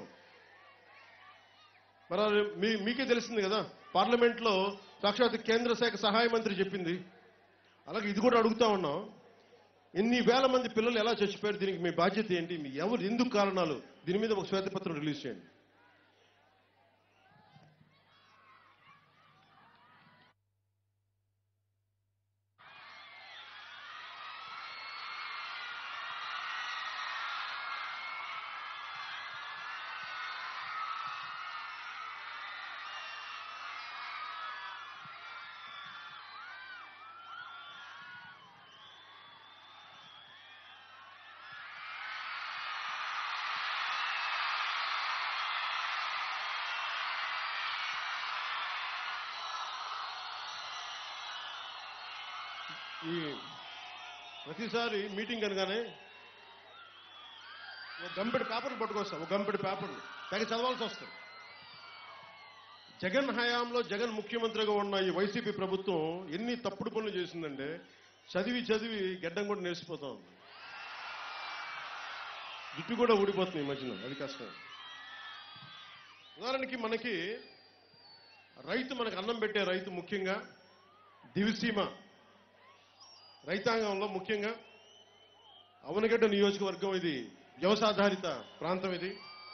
B: మరి అది మీ మీకే తెలిసింది కదా పార్లమెంట్ లో సాక్షాత్ కేంద్ర శాఖ సహాయ మంత్రి చెప్పింది అలాగే ఇది కూడా అడుగుతా ఉన్నాం ఇన్ని వేల మంది పిల్లలు ఎలా చచ్చిపోయారు దీనికి మీ బాధ్యత ఏంటి మీ ఎవరు ఎందుకు కారణాలు దీని మీద ఒక శ్వేతపత్రం రిలీజ్ చేయండి ఈ ప్రతిసారి మీటింగ్ అనగానే ఒక గంపెడు పేపర్లు పట్టుకొస్తాం ఒక గంపెడు పేపర్లు తెగ చదవాల్సి వస్తుంది జగన్ హయాంలో జగన్ ముఖ్యమంత్రిగా ఉన్న ఈ వైసీపీ ప్రభుత్వం ఎన్ని తప్పుడు పనులు చేసిందంటే చదివి చదివి గడ్డం కూడా నేర్చిపోతా ఉంది జుట్టు కూడా ఊడిపోతుంది ఈ మధ్యన అది కష్టం ఉదాహరణకి మనకి రైతు మనకు అన్నం పెట్టే రైతు ముఖ్యంగా దివిసీమ రైతాంగంలో ముఖ్యంగా అవనగడ్డ నియోజకవర్గం ఇది వ్యవసాయాధారిత ప్రాంతం ఇది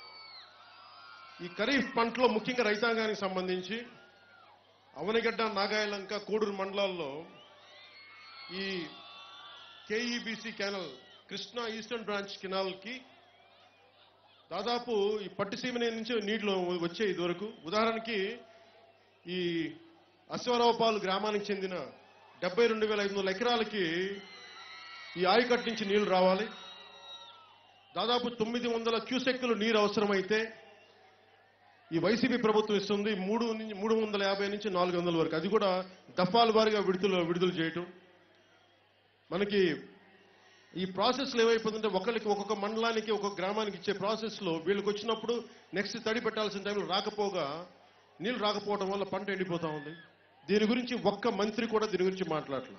B: ఈ ఖరీఫ్ పంటలో ముఖ్యంగా రైతాంగానికి సంబంధించి అవనగడ్డ నాగాయలంక కోడూరు మండలాల్లో ఈ KEBC canal Krishna eastern branch canal కి దాదాపు ఈ పట్టిసీమ నుంచి నీటిలో వచ్చే ఇదివరకు ఉదాహరణకి ఈ అశ్వరావుపాలు గ్రామానికి చెందిన డెబ్బై రెండు వేల ఐదు వందల ఎకరాలకి ఈ ఆయకట్ నుంచి నీళ్లు రావాలి దాదాపు తొమ్మిది వందల క్యూసెక్కులు నీరు అవసరమైతే ఈ వైసీపీ ప్రభుత్వం ఇస్తుంది మూడు నుంచి మూడు వందల యాభై నుంచి నాలుగు వందల వరకు అది కూడా దఫాల వారిగా విడుదల విడుదల చేయటం మనకి ఈ ప్రాసెస్లో ఏమైపోతుందంటే ఒకరికి ఒక్కొక్క మండలానికి ఒక్కొక్క గ్రామానికి ఇచ్చే ప్రాసెస్లో వీళ్ళకి వచ్చినప్పుడు నెక్స్ట్ తడి పెట్టాల్సిన టైంలో రాకపోగా నీళ్ళు రాకపోవడం వల్ల పంట ఎండిపోతా ఉంది దీని గురించి ఒక్క మంత్రి కూడా దీని గురించి మాట్లాడలే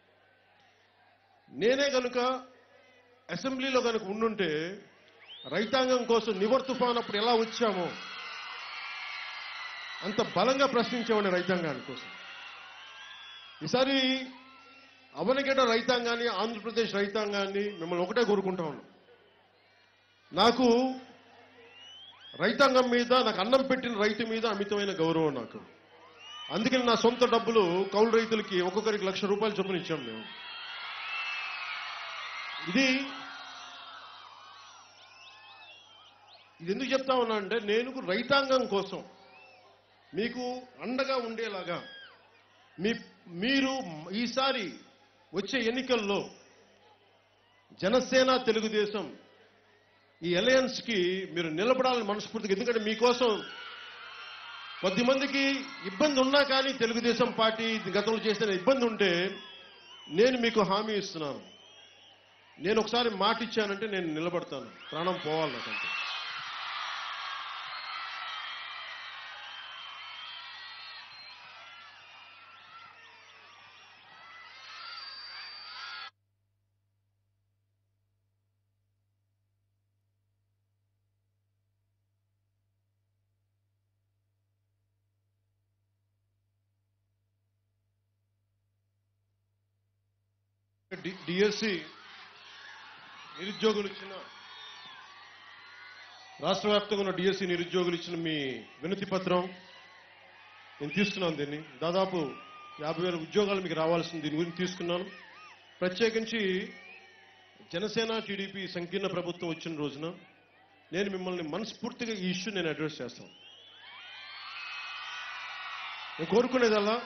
B: నేనే కనుక అసెంబ్లీలో కనుక ఉండుంటే రైతాంగం కోసం నివర్ తుఫాన్ అప్పుడు ఎలా వచ్చామో అంత బలంగా ప్రశ్నించేవాడిని రైతాంగాని కోసం ఈసారి అవనగడ్డ రైతాంగాన్ని ఆంధ్రప్రదేశ్ రైతాంగాన్ని మిమ్మల్ని ఒకటే కోరుకుంటా ఉన్నాం నాకు రైతాంగం మీద నాకు అన్నం పెట్టిన రైతు మీద అమితమైన గౌరవం నాకు అందుకని నా సొంత డబ్బులు కౌలు రైతులకి ఒక్కొక్కరికి లక్ష రూపాయలు చొప్పున ఇచ్చాం మేము ఇది ఇది ఎందుకు చెప్తా ఉన్నా అంటే నేను రైతాంగం కోసం మీకు అండగా ఉండేలాగా మీ మీరు ఈసారి వచ్చే ఎన్నికల్లో జనసేన తెలుగుదేశం ఈ అలయన్స్ కి మీరు నిలబడాలని మనస్ఫూర్తిగా ఎందుకంటే మీకోసం కొద్ది మందికి ఇబ్బంది ఉన్నా కానీ తెలుగుదేశం పార్టీ గతంలో చేసిన ఇబ్బంది ఉంటే నేను మీకు హామీ ఇస్తున్నాను నేను ఒకసారి మాట ఇచ్చానంటే నేను నిలబడతాను ప్రాణం పోవాలి నాకంటే డిఎస్సి నిరుద్యోగులు ఇచ్చిన రాష్ట్ర వ్యాప్తంగా ఉన్న డిఎస్సి నిరుద్యోగులు ఇచ్చిన మీ వినతి పత్రం నేను తీసుకున్నాను దీన్ని దాదాపు యాభై వేల ఉద్యోగాలు మీకు రావాల్సింది దీని గురించి తీసుకున్నాను ప్రత్యేకించి జనసేన టీడీపీ సంకీర్ణ ప్రభుత్వం వచ్చిన రోజున నేను మిమ్మల్ని మనస్ఫూర్తిగా ఈ ఇష్యూ నేను అడ్రస్ చేస్తాను నేను కోరుకునేదల్లా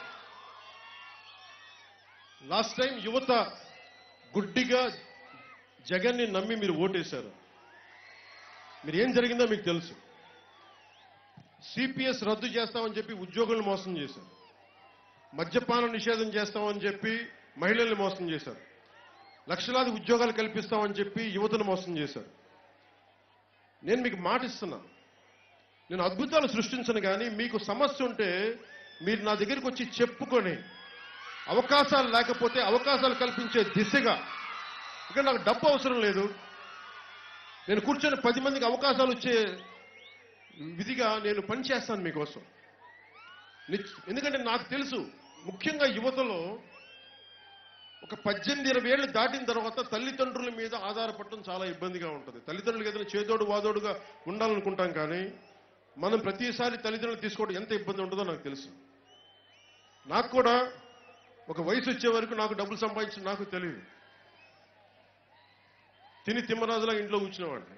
B: లాస్ట్ టైం యువత గుడ్డిగా జగన్ని నమ్మి మీరు ఓటేశారు మీరు ఏం జరిగిందో మీకు తెలుసు సిపిఎస్ రద్దు చేస్తామని చెప్పి ఉద్యోగులను మోసం చేశారు మద్యపాన నిషేధం చేస్తామని చెప్పి మహిళల్ని మోసం చేశారు లక్షలాది ఉద్యోగాలు కల్పిస్తామని చెప్పి యువతను మోసం చేశారు నేను మీకు మాటిస్తున్నాను నేను అద్భుతాలు సృష్టించను కానీ మీకు సమస్య ఉంటే మీరు నా దగ్గరికి వచ్చి చెప్పుకొని అవకాశాలు లేకపోతే అవకాశాలు కల్పించే దిశగా ఇక్కడ నాకు డబ్బు అవసరం లేదు నేను కూర్చొని పది మందికి అవకాశాలు వచ్చే విధిగా నేను పనిచేస్తాను మీకోసం నిచ్- ఎందుకంటే నాకు తెలుసు ముఖ్యంగా యువతలో ఒక పద్దెనిమిది ఇరవై ఏళ్ళు దాటిన తర్వాత తల్లిదండ్రుల మీద ఆధారపడటం చాలా ఇబ్బందిగా ఉంటుంది తల్లిదండ్రులకు ఏదైనా చేదోడు వాదోడుగా ఉండాలనుకుంటాం కానీ మనం ప్రతిసారి తల్లిదండ్రులు తీసుకోవడం ఎంత ఇబ్బంది ఉంటుందో నాకు తెలుసు నాకు కూడా ఒక వయసు వచ్చే వరకు నాకు డబ్బులు సంపాదించిన నాకు తెలియదు తిని తిమ్మరాజులా ఇంట్లో కూర్చునేవాడిని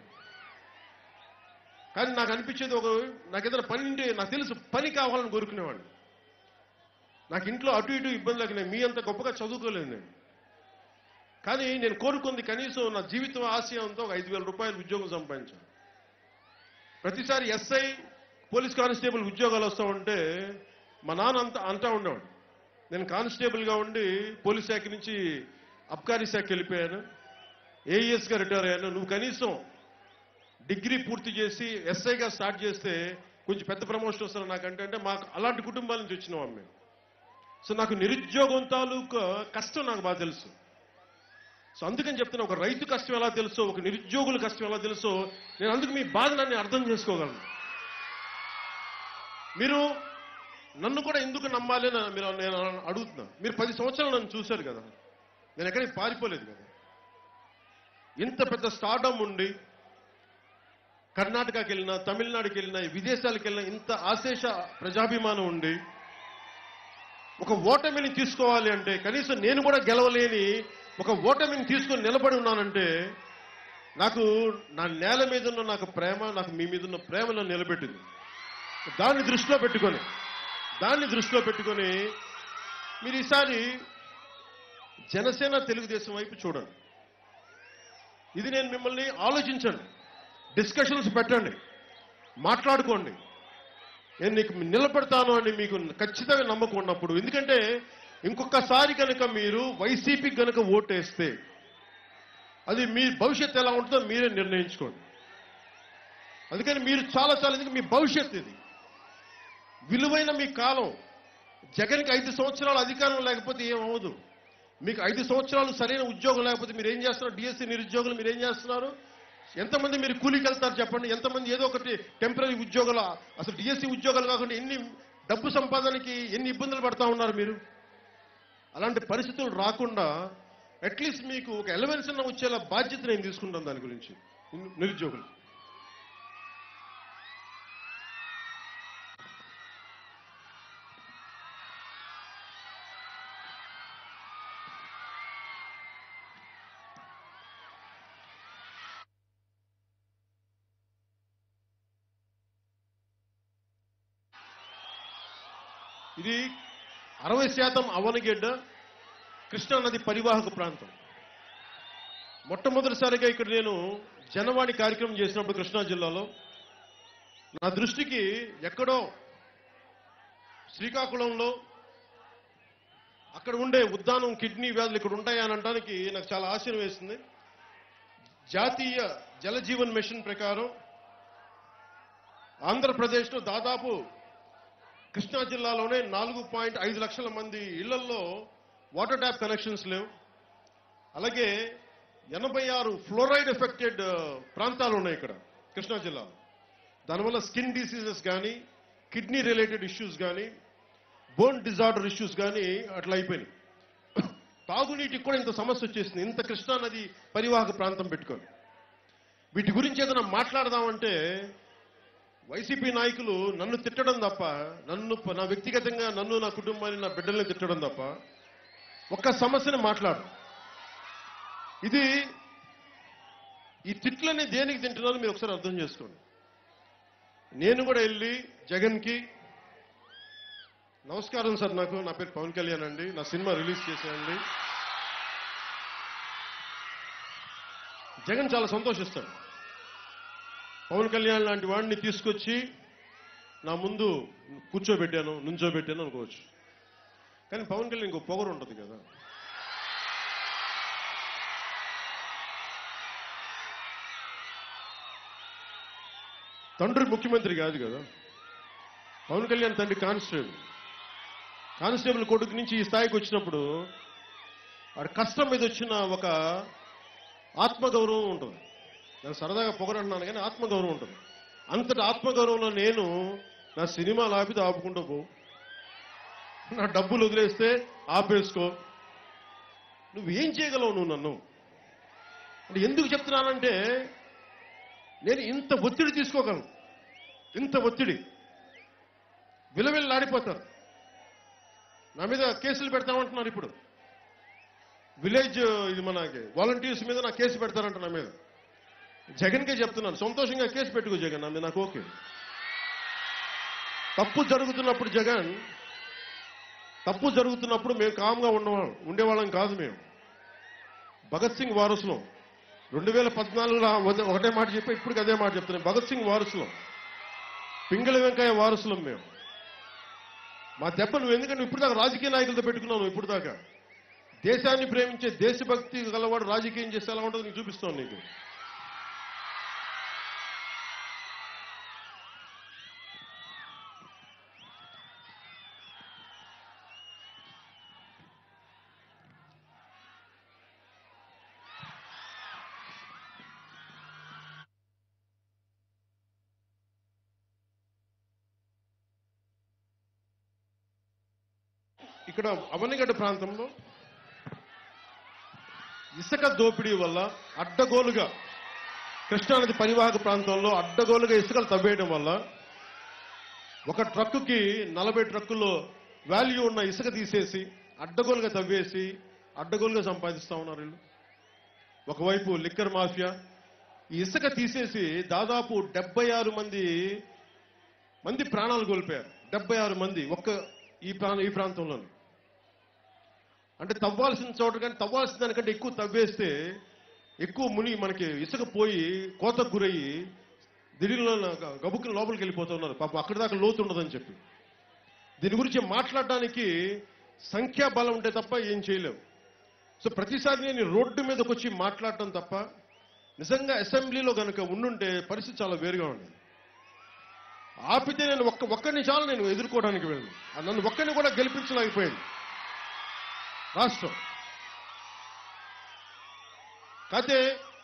B: కానీ నాకు అనిపించేది ఒక నాకు ఏదైనా పని ఉంటే నాకు తెలుసు పని కావాలని కోరుకునేవాడిని నాకు ఇంట్లో అటు ఇటు ఇబ్బంది లేక నేను మీ అంత గొప్పగా చదువుకోలేదు నేను కానీ నేను కోరుకుంది కనీసం నా జీవితం ఆశయంతో ఒక ఐదు వేల రూపాయలు ఉద్యోగం సంపాదించాను ప్రతిసారి ఎస్ఐ పోలీస్ కానిస్టేబుల్ ఉద్యోగాలు వస్తా ఉంటే మా నాన్న అంతా అంటా ఉండేవాడు నేను కానిస్టేబుల్గా ఉండి పోలీస్ శాఖ నుంచి అబ్కారీ శాఖకి వెళ్ళిపోయాను ఏఈఎస్గా రిటైర్ అయ్యాను నువ్వు కనీసం డిగ్రీ పూర్తి చేసి ఎస్ఐగా స్టార్ట్ చేస్తే కొంచెం పెద్ద ప్రమోషన్ వస్తారు నాకంటే అంటే మాకు అలాంటి కుటుంబాల నుంచి వచ్చినాం మేము సో నాకు నిరుద్యోగం తాలూకా కష్టం నాకు బాగా తెలుసు సో అందుకని చెప్తున్నా ఒక రైతు కష్టం ఎలా తెలుసో ఒక నిరుద్యోగుల కష్టం ఎలా తెలుసో నేను అందుకు మీ బాధలన్నీ అర్థం చేసుకోగలను మీరు నన్ను కూడా ఎందుకు నమ్మాలి అని మీరు నేను అడుగుతున్నా మీరు పది సంవత్సరాలు నన్ను చూశారు కదా నేను ఎక్కడికి పారిపోలేదు కదా ఇంత పెద్ద స్టార్డమ్ ఉండి కర్ణాటకకి వెళ్ళినా తమిళనాడుకి వెళ్ళినా విదేశాలకు వెళ్ళినా ఇంత ఆశేష ప్రజాభిమానం ఉండి ఒక ఓటమిని తీసుకోవాలి అంటే కనీసం నేను కూడా గెలవలేని ఒక ఓటమిని తీసుకొని నిలబడి ఉన్నానంటే నాకు నా నేల మీద ఉన్న నాకు ప్రేమ నాకు మీ మీద ఉన్న ప్రేమ నన్ను నిలబెట్టింది దాన్ని దృష్టిలో పెట్టుకొని దాన్ని దృష్టిలో పెట్టుకొని మీరు ఈసారి జనసేన తెలుగుదేశం వైపు చూడండి ఇది నేను మిమ్మల్ని ఆలోచించండి డిస్కషన్స్ పెట్టండి మాట్లాడుకోండి నేను నీకు నిలబెడతాను అని మీకు ఖచ్చితంగా నమ్మకం ఉన్నప్పుడు ఎందుకంటే ఇంకొకసారి కనుక మీరు వైసీపీ కనుక ఓటేస్తే అది మీ భవిష్యత్తు ఎలా ఉంటుందో మీరే నిర్ణయించుకోండి అందుకని మీరు చాలా చాలా ఎందుకంటే మీ భవిష్యత్తు ఇది విలువైన మీ కాలం జగన్కి ఐదు సంవత్సరాలు అధికారం లేకపోతే ఏమవదు మీకు ఐదు సంవత్సరాలు సరైన ఉద్యోగం లేకపోతే మీరు ఏం చేస్తున్నారు డిఎస్సీ నిరుద్యోగులు మీరు ఏం చేస్తున్నారు ఎంతమంది మీరు కూలీకి వెళ్తారు చెప్పండి ఎంతమంది ఏదో ఒకటి టెంపరీ ఉద్యోగాలు అసలు డిఎస్సీ ఉద్యోగాలు కాకుండా ఎన్ని డబ్బు సంపాదనకి ఎన్ని ఇబ్బందులు పడతా ఉన్నారు మీరు అలాంటి పరిస్థితులు రాకుండా అట్లీస్ట్ మీకు ఒక ఎలవెన్స్ అన్న వచ్చేలా బాధ్యత నేను తీసుకుంటాను దాని గురించి నిరుద్యోగులు ఇది అరవై శాతం అవనగడ్డ కృష్ణా నది పరివాహక ప్రాంతం మొట్టమొదటిసారిగా ఇక్కడ నేను జనవాణి కార్యక్రమం చేసినప్పుడు కృష్ణా జిల్లాలో నా దృష్టికి ఎక్కడో శ్రీకాకుళంలో అక్కడ ఉండే ఉద్దానం కిడ్నీ వ్యాధులు ఇక్కడ ఉంటాయా అని అనడానికి నాకు చాలా ఆశ్చర్యం వేస్తుంది జాతీయ జలజీవన్ మిషన్ ప్రకారం ఆంధ్రప్రదేశ్లో దాదాపు కృష్ణా జిల్లాలోనే నాలుగు పాయింట్ ఐదు లక్షల మంది ఇళ్లలో వాటర్ ట్యాప్ కనెక్షన్స్ లేవు అలాగే ఎనభై ఆరు ఫ్లోరైడ్ ఎఫెక్టెడ్ ప్రాంతాలు ఉన్నాయి ఇక్కడ కృష్ణా జిల్లాలో దానివల్ల స్కిన్ డిసీజెస్ కానీ కిడ్నీ రిలేటెడ్ ఇష్యూస్ కానీ బోన్ డిజార్డర్ ఇష్యూస్ కానీ అట్లా అయిపోయినాయి తాగునీటికి కూడా ఇంత సమస్య వచ్చేసింది ఇంత కృష్ణా నది పరివాహక ప్రాంతం పెట్టుకొని వీటి గురించి ఏదైనా మాట్లాడదామంటే వైసీపీ నాయకులు నన్ను తిట్టడం తప్ప నన్ను నా వ్యక్తిగతంగా నన్ను నా కుటుంబాన్ని నా బిడ్డల్ని తిట్టడం తప్ప ఒక్క సమస్యని మాట్లాడు ఇది ఈ తిట్లని దేనికి తింటున్నారో మీరు ఒకసారి అర్థం చేసుకోండి నేను కూడా వెళ్ళి జగన్కి నమస్కారం సార్ నాకు నా పేరు పవన్ కళ్యాణ్ అండి నా సినిమా రిలీజ్ చేశానండి జగన్ చాలా సంతోషిస్తాడు పవన్ కళ్యాణ్ లాంటి వాడిని తీసుకొచ్చి నా ముందు కూర్చోబెట్టాను నుంచోబెట్టాను అనుకోవచ్చు కానీ పవన్ కళ్యాణ్ ఇంకో పొగరు ఉంటుంది కదా తండ్రి ముఖ్యమంత్రి కాదు కదా పవన్ కళ్యాణ్ తండ్రి కానిస్టేబుల్ కానిస్టేబుల్ కొడుకు నుంచి ఈ స్థాయికి వచ్చినప్పుడు వాడి కష్టం మీద వచ్చిన ఒక ఆత్మగౌరవం ఉంటుంది నేను సరదాగా పొగరంటున్నాను కానీ ఆత్మగౌరవం ఉంటుంది అంతటి ఆత్మగౌరవంలో నేను నా సినిమాలు ఆపితే ఆపుకుంటూ పో నా డబ్బులు వదిలేస్తే ఆపేసుకో నువ్వేం చేయగలవు నువ్వు నన్ను అంటే ఎందుకు చెప్తున్నానంటే నేను ఇంత ఒత్తిడి తీసుకోగలను ఇంత ఒత్తిడి విలవిల్లాడిపోతారు నా మీద కేసులు పెడతామంటున్నారు ఇప్పుడు విలేజ్ ఇది మన వాలంటీర్స్ మీద నా కేసు పెడతారంట నా మీద జగన్కే చెప్తున్నాను సంతోషంగా కేసు పెట్టుకో జగన్ నా మీద నాకు ఓకే తప్పు జరుగుతున్నప్పుడు జగన్ తప్పు జరుగుతున్నప్పుడు మేము కామ్గా ఉండేవాళ్ళం ఉండేవాళ్ళం కాదు మేము భగత్ సింగ్ వారసులం రెండు వేల పద్నాలుగులో ఒక- ఒకటే మాట చెప్పి ఇప్పుడు అదే మాట చెప్తున్నాను భగత్ సింగ్ వారసులం పింగళి వెంకయ్య వారసులం మేము మా దెబ్బ నువ్వు ఎందుకంటే ఇప్పుడు దాకా రాజకీయ నాయకులతో పెట్టుకున్నావు నువ్వు ఇప్పుడు దాకా దేశాన్ని ప్రేమించే దేశభక్తి గలవాడు రాజకీయం చేస్తే ఎలా ఉంటుందో నీకు చూపిస్తాను నీకు ఇక్కడ అవనిగడ్డ ప్రాంతంలో ఇసుక దోపిడీ వల్ల అడ్డగోలుగా కృష్ణానది పరివాహక ప్రాంతంలో అడ్డగోలుగా ఇసుకలు తవ్వేయడం వల్ల ఒక ట్రక్కుకి నలభై ట్రక్కుల్లో వాల్యూ ఉన్న ఇసుక తీసేసి అడ్డగోలుగా తవ్వేసి అడ్డగోలుగా సంపాదిస్తా ఉన్నారు వీళ్ళు ఒకవైపు లిక్కర్ మాఫియా ఈ ఇసుక తీసేసి దాదాపు డెబ్బై ఆరు మంది మంది ప్రాణాలు కోల్పోయారు డెబ్బై ఆరు మంది ఒక్క ఈ ప్రాంత ఈ ప్రాంతంలోనే అంటే తవ్వాల్సిన చోట కానీ తవ్వాల్సిన దానికంటే ఎక్కువ తవ్వేస్తే ఎక్కువ ముని మనకి ఇసుక పోయి కోతకు గురయ్యి దిడిలో గబుక్కుని లోపలికి వెళ్ళిపోతున్నారు పాపం అక్కడి దాకా లోతు ఉండదని చెప్పి దీని గురించి మాట్లాడడానికి సంఖ్యాబలం ఉంటే తప్ప ఏం చేయలేవు సో ప్రతిసారి నేను రోడ్డు మీదకి వచ్చి మాట్లాడటం తప్ప నిజంగా అసెంబ్లీలో కనుక ఉండుంటే పరిస్థితి చాలా వేరుగా ఉండేది ఆపితే నేను ఒక్క ఒక్కడిని చాలు నేను ఎదుర్కోవడానికి వెళ్ళను ఆ నన్ను ఒక్కడిని కూడా గెలిపించలేకపోయింది రాష్ట్రం కాకపోతే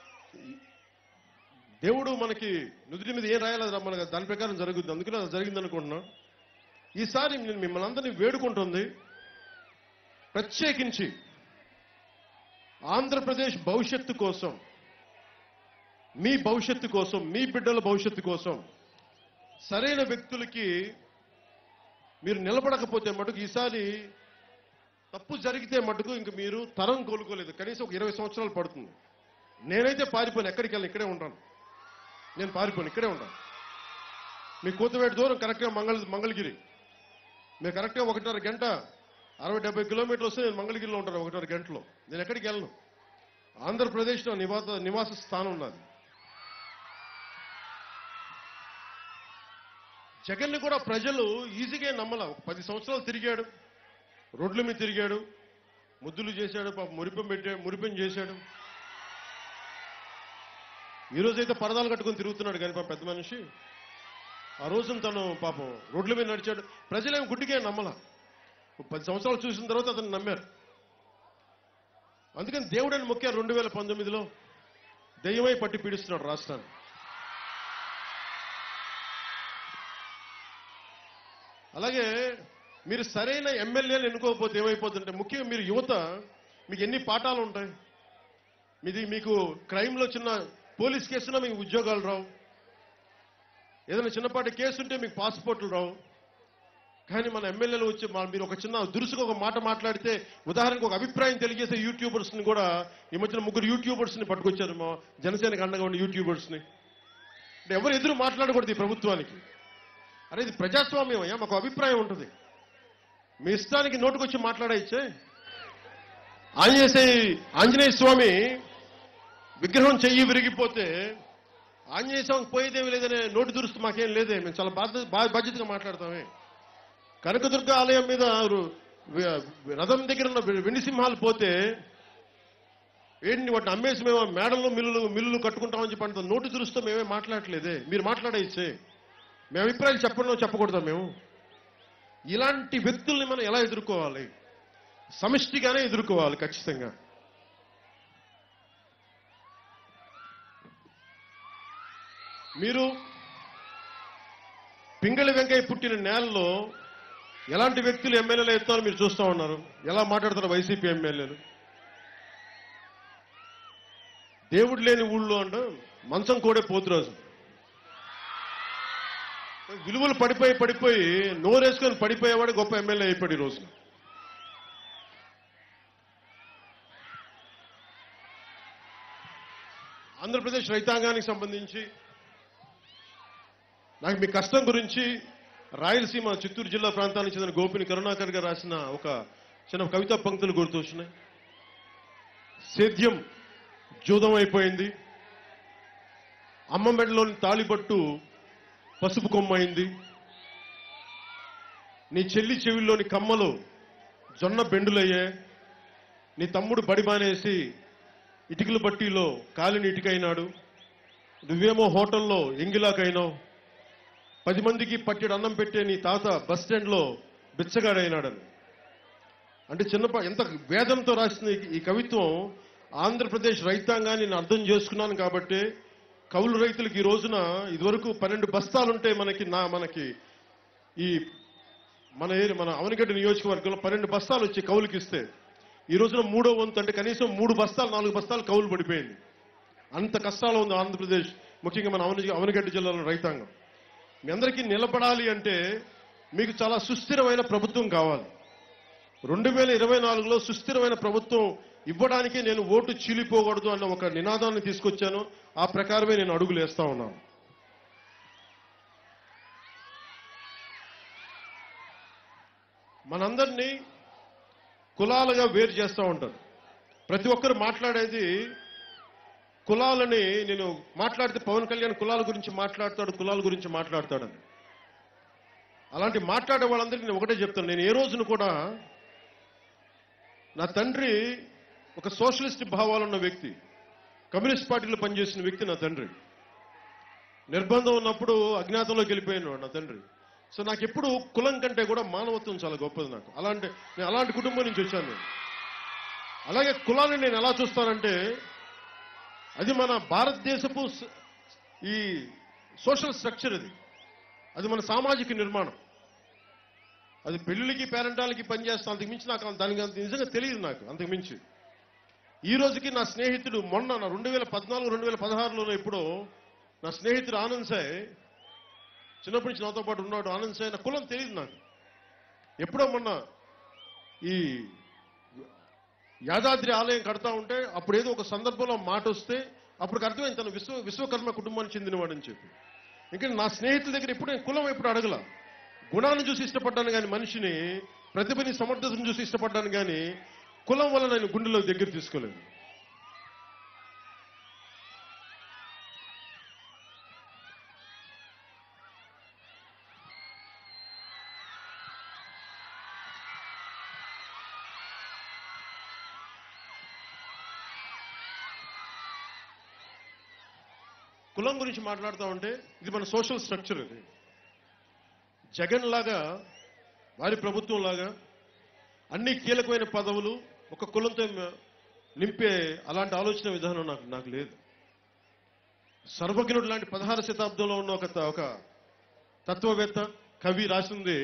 B: దేవుడు మనకి నుదుటి మీద ఏం రాయాలి మనకి దాని ప్రకారం జరుగుద్ది అందుకనే అది జరిగింది అనుకుంటున్నాం ఈసారి నేను మిమ్మల్ని అందరినీ వేడుకుంటుంది ప్రత్యేకించి ఆంధ్రప్రదేశ్ భవిష్యత్తు కోసం మీ భవిష్యత్తు కోసం మీ బిడ్డల భవిష్యత్తు కోసం సరైన వ్యక్తులకి మీరు నిలబడకపోతే మటుకు ఈసారి తప్పు జరిగితే మటుకు ఇంక మీరు తరం కోలుకోలేదు కనీసం ఒక ఇరవై సంవత్సరాలు పడుతుంది నేనైతే పారిపోను ఎక్కడికి వెళ్ళి ఇక్కడే ఉంటాను నేను పారిపోను ఇక్కడే ఉంటాను మీ కూతవేటి దూరం కరెక్ట్గా మంగళ మంగళగిరి మీరు కరెక్ట్గా ఒకటిన్నర గంట అరవై డెబ్బై కిలోమీటర్లు వస్తే నేను మంగళగిరిలో ఉంటాను ఒకటిన్నర గంటలో నేను ఎక్కడికి వెళ్ళను ఆంధ్రప్రదేశ్లో నివాస నివాస స్థానం ఉన్నది జగన్ని కూడా ప్రజలు ఈజీగా నమ్మల ఒక పది సంవత్సరాలు తిరిగాడు రోడ్ల మీద తిరిగాడు ముద్దులు చేశాడు పాప మురిపం పెట్టాడు మురిపం చేశాడు ఈ రోజైతే పరదాలు కట్టుకొని తిరుగుతున్నాడు కానీ పాప పెద్ద మనిషి ఆ రోజున తను పాపం రోడ్ల మీద నడిచాడు ప్రజలేం గుడ్డిగా నమ్మల ఒక పది సంవత్సరాలు చూసిన తర్వాత అతను నమ్మారు అందుకని దేవుడని మొక్కారు రెండు వేల పంతొమ్మిదిలో దెయ్యమై పట్టి పీడిస్తున్నాడు రాష్ట్రాన్ని అలాగే మీరు సరైన ఎమ్మెల్యేలు ఎన్నుకోకపోతే ఏమైపోతుందంటే ముఖ్యంగా మీరు యువత మీకు ఎన్ని పాఠాలు ఉంటాయి మీది మీకు క్రైమ్లో చిన్న పోలీస్ కేసులో మీకు ఉద్యోగాలు రావు ఏదైనా చిన్నపాటి కేసు ఉంటే మీకు పాస్పోర్ట్లు రావు కానీ మన ఎమ్మెల్యేలు వచ్చి మా- మీరు ఒక చిన్న దురుసుగా ఒక మాట మాట్లాడితే ఉదాహరణకు ఒక అభిప్రాయం తెలియజేసే యూట్యూబర్స్ ని కూడా ఈ మధ్యన ముగ్గురు యూట్యూబర్స్ ని పట్టుకొచ్చారు మా జనసేనకు అండగా ఉన్న యూట్యూబర్స్ ని అంటే ఎవరు ఎదురు మాట్లాడకూడదు ఈ ప్రభుత్వానికి అరే ఇది ప్రజాస్వామ్యం అయ్యా మాకు అభిప్రాయం ఉంటుంది మీ ఇష్టానికి నోటుకొచ్చి మాట్లాడైచ్చే ఆంజనేయ ఆంజనేయ స్వామి విగ్రహం చెయ్యి విరిగిపోతే ఆంజనేయ స్వామికి పోయేదేమి లేదనే నోటి దురుస్తు మాకేం లేదే మేము చాలా బాధ్యత బా- బాధ్యతగా మాట్లాడతామే కనకదుర్గ ఆలయం మీద రు- వి- రథం దగ్గర ఉన్న వె- వెండి సింహాలు పోతే ఏంటి వాటిని అమ్మేసి మేము మేడల్లో మిల్లులు మిల్లులు కట్టుకుంటామని చెప్పి అంత నోటి దురుస్తూ మేమే మాట్లాడట్లేదే మీరు మాట్లాడేచ్చే మేము అభిప్రాయాలు చెప్పడం చెప్పకూడదా మేము ఇలాంటి వ్యక్తుల్ని మనం ఎలా ఎదుర్కోవాలి సమిష్టిగానే ఎదుర్కోవాలి ఖచ్చితంగా మీరు పింగళి వెంకయ్య పుట్టిన నేలలో ఎలాంటి వ్యక్తులు ఎమ్మెల్యేలు ఎత్తారో మీరు చూస్తూ ఉన్నారు ఎలా మాట్లాడతారు వైసీపీ ఎమ్మెల్యేలు దేవుడు లేని ఊళ్ళో అంట మంచం కోడే పోతురాజు విలువలు పడిపోయి పడిపోయి నోరేసుకొని పడిపోయేవాడు గొప్ప ఎమ్మెల్యే అయిపోయాడు ఈ రోజున ఆంధ్రప్రదేశ్ రైతాంగానికి సంబంధించి నాకు మీ కష్టం గురించి రాయలసీమ చిత్తూరు జిల్లా ప్రాంతానికి చెందిన గోపిని కరుణాకర్ గారు రాసిన ఒక చిన్న కవితా పంక్తులు గుర్తొచ్చినాయి సేద్యం జూదం అయిపోయింది అమ్మ మెడలోని తాళిబట్టు పసుపు కొమ్మైంది నీ చెల్లి చెవిలోని కమ్మలు జొన్న బెండులయ్యే నీ తమ్ముడు బడి మానేసి ఇటుకల బట్టీలో కాలిని ఇటుకైనాడు నువ్వేమో హోటల్లో ఎంగిలాకైనావు పది మందికి పట్టెడు అన్నం పెట్టే నీ తాత బస్ స్టాండ్లో బిచ్చగాడైనాడని అంటే చిన్నప ఎంత వేదంతో రాసిన ఈ- ఈ కవిత్వం ఆంధ్రప్రదేశ్ రైతాంగాన్ని నేను అర్థం చేసుకున్నాను కాబట్టి కౌలు రైతులకు ఈ రోజున ఇదివరకు పన్నెండు బస్తాలుంటే మనకి నా మనకి ఈ మన ఏరి- మన అవనిగడ్డ నియోజకవర్గంలో పన్నెండు బస్తాలు వచ్చి కౌలుకి ఇస్తే ఈ రోజున మూడో వంతు అంటే కనీసం మూడు బస్తాలు నాలుగు బస్తాలు కౌలు పడిపోయింది అంత కష్టాలు ఉంది ఆంధ్రప్రదేశ్ ముఖ్యంగా మన అవని అవనిగడ్డ జిల్లాలో రైతాంగం మీ అందరికీ నిలబడాలి అంటే మీకు చాలా సుస్థిరమైన ప్రభుత్వం కావాలి రెండు వేల ఇరవై నాలుగులో సుస్థిరమైన ప్రభుత్వం ఇవ్వడానికే నేను ఓటు చీలిపోకూడదు అన్న ఒక నినాదాన్ని తీసుకొచ్చాను ఆ ప్రకారమే నేను అడుగులు వేస్తా ఉన్నాను మనందరినీ కులాలుగా వేరు చేస్తూ ఉంటారు ప్రతి ఒక్కరు మాట్లాడేది కులాలని నేను మాట్లాడితే పవన్ కళ్యాణ్ కులాల గురించి మాట్లాడతాడు కులాల గురించి మాట్లాడతాడని అలాంటి మాట్లాడే వాళ్ళందరికీ నేను ఒకటే చెప్తాను నేను ఏ రోజున కూడా నా తండ్రి ఒక సోషలిస్ట్ భావాలున్న వ్యక్తి కమ్యూనిస్ట్ పార్టీలో పనిచేసిన వ్యక్తి నా తండ్రి నిర్బంధం ఉన్నప్పుడు అజ్ఞాతంలోకి వెళ్ళిపోయాను నా తండ్రి సో నాకు ఎప్పుడు కులం కంటే కూడా మానవత్వం చాలా గొప్పది నాకు అలాంటి నేను అలాంటి కుటుంబం నుంచి వచ్చాను నేను అలాగే కులాన్ని నేను ఎలా చూస్తానంటే అది మన భారతదేశపు స- ఈ సోషల్ స్ట్రక్చర్ అది అది మన సామాజిక నిర్మాణం అది పెళ్లికి పేరెంటాలకి పనిచేస్తాం అంతకు మించి నాకు దానికి అంత నిజంగా తెలియదు నాకు అంతకు మించి ఈ రోజుకి నా స్నేహితుడు మొన్న నా రెండు వేల పద్నాలుగు రెండు వేల పదహారులోనే ఎప్పుడో నా స్నేహితుడు ఆనంద్ సాయ్ చిన్నప్పటి నుంచి నాతో పాటు ఉన్నాడు ఆనంద్ సాయ్ నా కులం తెలియదు నాకు ఎప్పుడో మొన్న ఈ యాదాద్రి ఆలయం కడతా ఉంటే అప్పుడు ఏదో ఒక సందర్భంలో మాట వస్తే అప్పుడు అర్థమైంది తను విశ్వ విశ్వకర్మ కుటుంబానికి చెందినవాడని చెప్పి ఇంకా నా స్నేహితుల దగ్గర ఎప్పుడు నేను కులం ఎప్పుడు అడగల గుణాన్ని చూసి ఇష్టపడ్డాను కానీ మనిషిని ప్రతిభని సమర్థతను చూసి ఇష్టపడ్డాను కానీ కులం వల్ల నేను గుండెలో దగ్గర తీసుకోలేదు కులం గురించి మాట్లాడుతూ ఉంటే ఇది మన సోషల్ స్ట్రక్చర్ ఇది జగన్ లాగా వారి ప్రభుత్వం లాగా అన్ని కీలకమైన పదవులు ఒక కులంతో మ- నింపే అలాంటి ఆలోచన విధానం నాకు నాకు లేదు సర్వజ్ఞుడు లాంటి పదహార శతాబ్దంలో ఉన్న ఒక త- ఒక తత్వవేత్త కవి రాసింది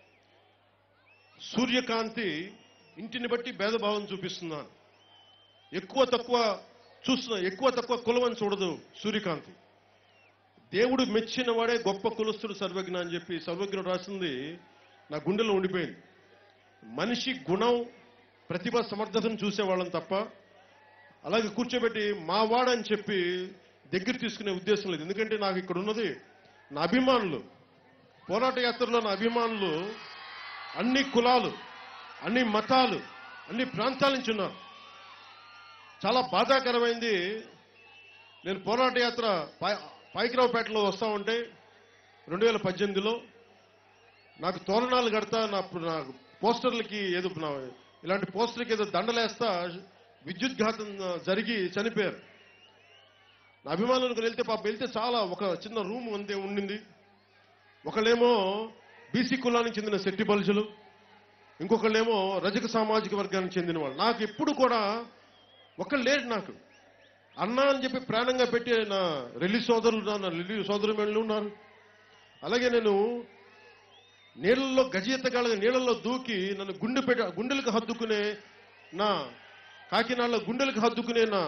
B: సూర్యకాంతి ఇంటిని బట్టి భేదభావం చూపిస్తున్నాను ఎక్కువ తక్కువ చూస్తున్నా ఎక్కువ తక్కువ కులం అని చూడదు సూర్యకాంతి దేవుడు మెచ్చిన వాడే గొప్ప కులస్తుడు సర్వజ్ఞ అని చెప్పి సర్వజ్ఞుడు రాసింది నా గుండెలో ఉండిపోయింది మనిషి గుణం ప్రతిభ సమర్థతను చూసేవాళ్ళం తప్ప అలాగే కూర్చోబెట్టి మా వాడని చెప్పి దగ్గర తీసుకునే ఉద్దేశం లేదు ఎందుకంటే నాకు ఇక్కడ ఉన్నది నా అభిమానులు పోరాట యాత్రలో నా అభిమానులు అన్ని కులాలు అన్ని మతాలు అన్ని ప్రాంతాల నుంచి ఉన్నారు చాలా బాధాకరమైంది నేను పోరాట యాత్ర పా- పాయికరావుపేటలో వస్తా ఉంటే రెండు వేల పద్దెనిమిదిలో నాకు తోరణాలు కడతా నా నా పోస్టర్లకి ఏదో నా ఇలాంటి పోస్టర్కి ఏదో దండలేస్తా విద్యుద్ఘాతం జరిగి చనిపోయారు నా అభిమానులకు వెళ్తే పాప వెళ్తే చాలా ఒక చిన్న రూమ్ అంతే ఉండింది ఒకళ్ళేమో బీసీ కులానికి చెందిన శెట్టి బల్జులు ఇంకొకళ్ళేమో రజక సామాజిక వర్గానికి చెందిన వాళ్ళు నాకు ఎప్పుడు కూడా ఒకళ్ళు లేరు నాకు అన్న అని చెప్పి ప్రాణంగా పెట్టి నా రెల్లి సోదరులు ఉన్నారు, నా రెల్లి సోదరులు ఉన్నారు అలాగే నేను నీళ్ళల్లో గజెత్తగాళ్ళ నీళ్ళల్లో దూకి నన్ను గుండె పెట్ట గుండెలకు హద్దుకునే నా కాకినాడలో గుండెలకు హద్దుకునే నా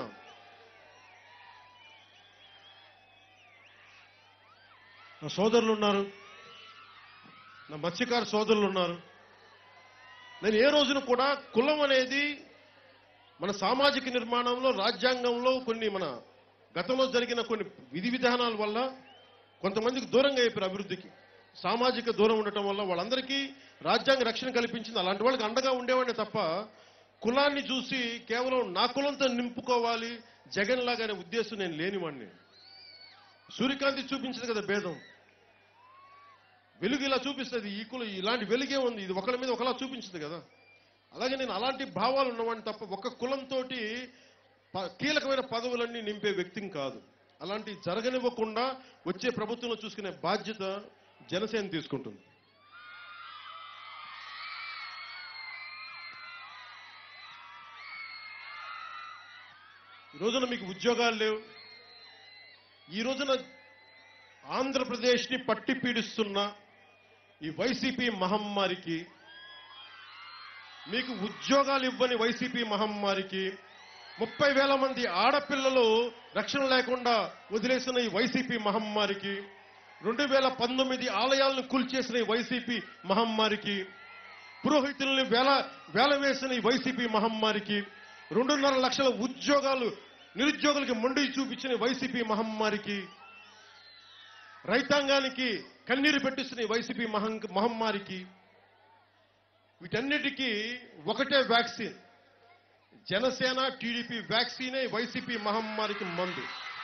B: నా సోదరులు ఉన్నారు నా మత్స్యకార సోదరులు ఉన్నారు నేను ఏ రోజున కూడా కులం అనేది మన సామాజిక నిర్మాణంలో రాజ్యాంగంలో కొన్ని మన గతంలో జరిగిన కొన్ని విధి విధానాల వల్ల కొంతమందికి దూరంగా అయిపోయారు అభివృద్ధికి సామాజిక దూరం ఉండటం వల్ల వాళ్ళందరికీ రాజ్యాంగ రక్షణ కల్పించింది అలాంటి వాళ్ళకి అండగా ఉండేవాడిని తప్ప కులాన్ని చూసి కేవలం నా కులంతో నింపుకోవాలి జగన్ లాగానే ఉద్దేశం నేను లేనివాడిని సూర్యకాంతి చూపించదు కదా భేదం వెలుగు ఇలా చూపిస్తుంది ఈ కుల ఇలాంటి వెలుగే ఉంది ఇది ఒకళ్ళ మీద ఒకలా చూపించదు కదా అలాగే నేను అలాంటి భావాలు ఉన్నవాడిని తప్ప ఒక కులంతో కీలకమైన పదవులన్నీ నింపే వ్యక్తిని కాదు అలాంటి జరగనివ్వకుండా వచ్చే ప్రభుత్వంలో చూసుకునే బాధ్యత జనసేన తీసుకుంటుంది ఈ రోజున మీకు ఉద్యోగాలు లేవు ఈ రోజున ఆంధ్రప్రదేశ్ని పట్టి పీడిస్తున్న ఈ వైసీపీ మహమ్మారికి మీకు ఉద్యోగాలు ఇవ్వని వైసీపీ మహమ్మారికి ముప్పై వేల మంది ఆడపిల్లలు రక్షణ లేకుండా వదిలేసిన ఈ వైసీపీ మహమ్మారికి రెండు వేల పంతొమ్మిది ఆలయాలను కూల్చేసిన ఈ వైసీపీ మహమ్మారికి పురోహితుల్ని వేల వేల వేసిన ఈ వైసీపీ మహమ్మారికి రెండున్నర లక్షల ఉద్యోగాలు నిరుద్యోగులకి మొండి చూపించిన ఈ వైసీపీ మహమ్మారికి రైతాంగానికి కన్నీరు పెట్టిస్తున్న ఈ వైసీపీ మహం మహమ్మారికి వీటన్నిటికీ ఒకటే వ్యాక్సిన్ జనసేన టీడీపీ వ్యాక్సినే వైసీపీ మహమ్మారికి మందు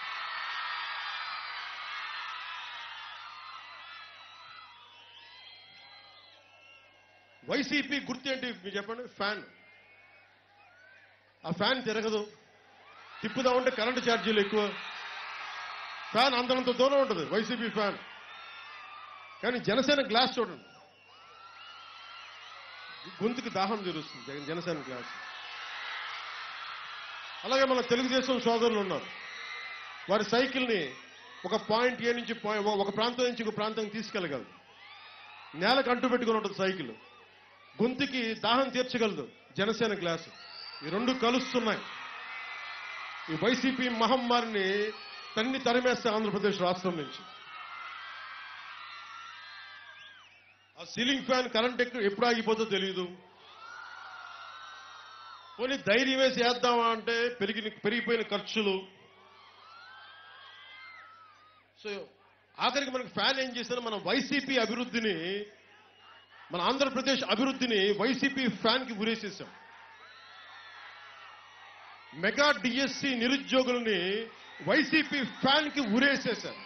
B: వైసీపీ గుర్తు ఏంటి మీరు చెప్పండి ఫ్యాన్ ఆ ఫ్యాన్ తిరగదు తిప్పుదామంటే కరెంటు ఛార్జీలు ఎక్కువ ఫ్యాన్ అంతంత దూరం ఉంటుంది వైసీపీ ఫ్యాన్ కానీ జనసేన గ్లాస్ చూడండి గొంతుకి దాహం తీరుస్తుంది జగన్ జనసేన గ్లాస్ అలాగే మన తెలుగుదేశం సోదరులు ఉన్నారు వారి సైకిల్ని ఒక పాయింట్ ఏ నుంచి పాయింట్ ఒక ప్రాంతం నుంచి ఒక ప్రాంతం తీసుకెళ్ళగలదు నేలకు అంటు పెట్టుకుని ఉంటుంది సైకిల్ గొంతుకి దాహం తీర్చగలదు జనసేన గ్లాసు ఈ రెండు కలుస్తున్నాయి ఈ వైసీపీ మహమ్మారిని తన్ని తరిమేస్తే ఆంధ్రప్రదేశ్ రాష్ట్రం నుంచి ఆ సీలింగ్ ఫ్యాన్ కరెంట్ ఎక్కడ ఎప్పుడు ఆగిపోతుందో తెలియదు పోనీ ధైర్యం వేసి వేద్దామా అంటే పెరిగిన పెరిగిపోయిన ఖర్చులు సో ఆఖరికి మనకి ఫ్యాన్ ఏం చేశారు మన వైసీపీ అభివృద్ధిని మన ఆంధ్రప్రదేశ్ అభివృద్ధిని వైసీపీ ఫ్యాన్ కి ఉరేసేసాం మెగా డిఎస్సి నిరుద్యోగుల్ని వైసీపీ ఫ్యాన్ కి ఉరేసేశారు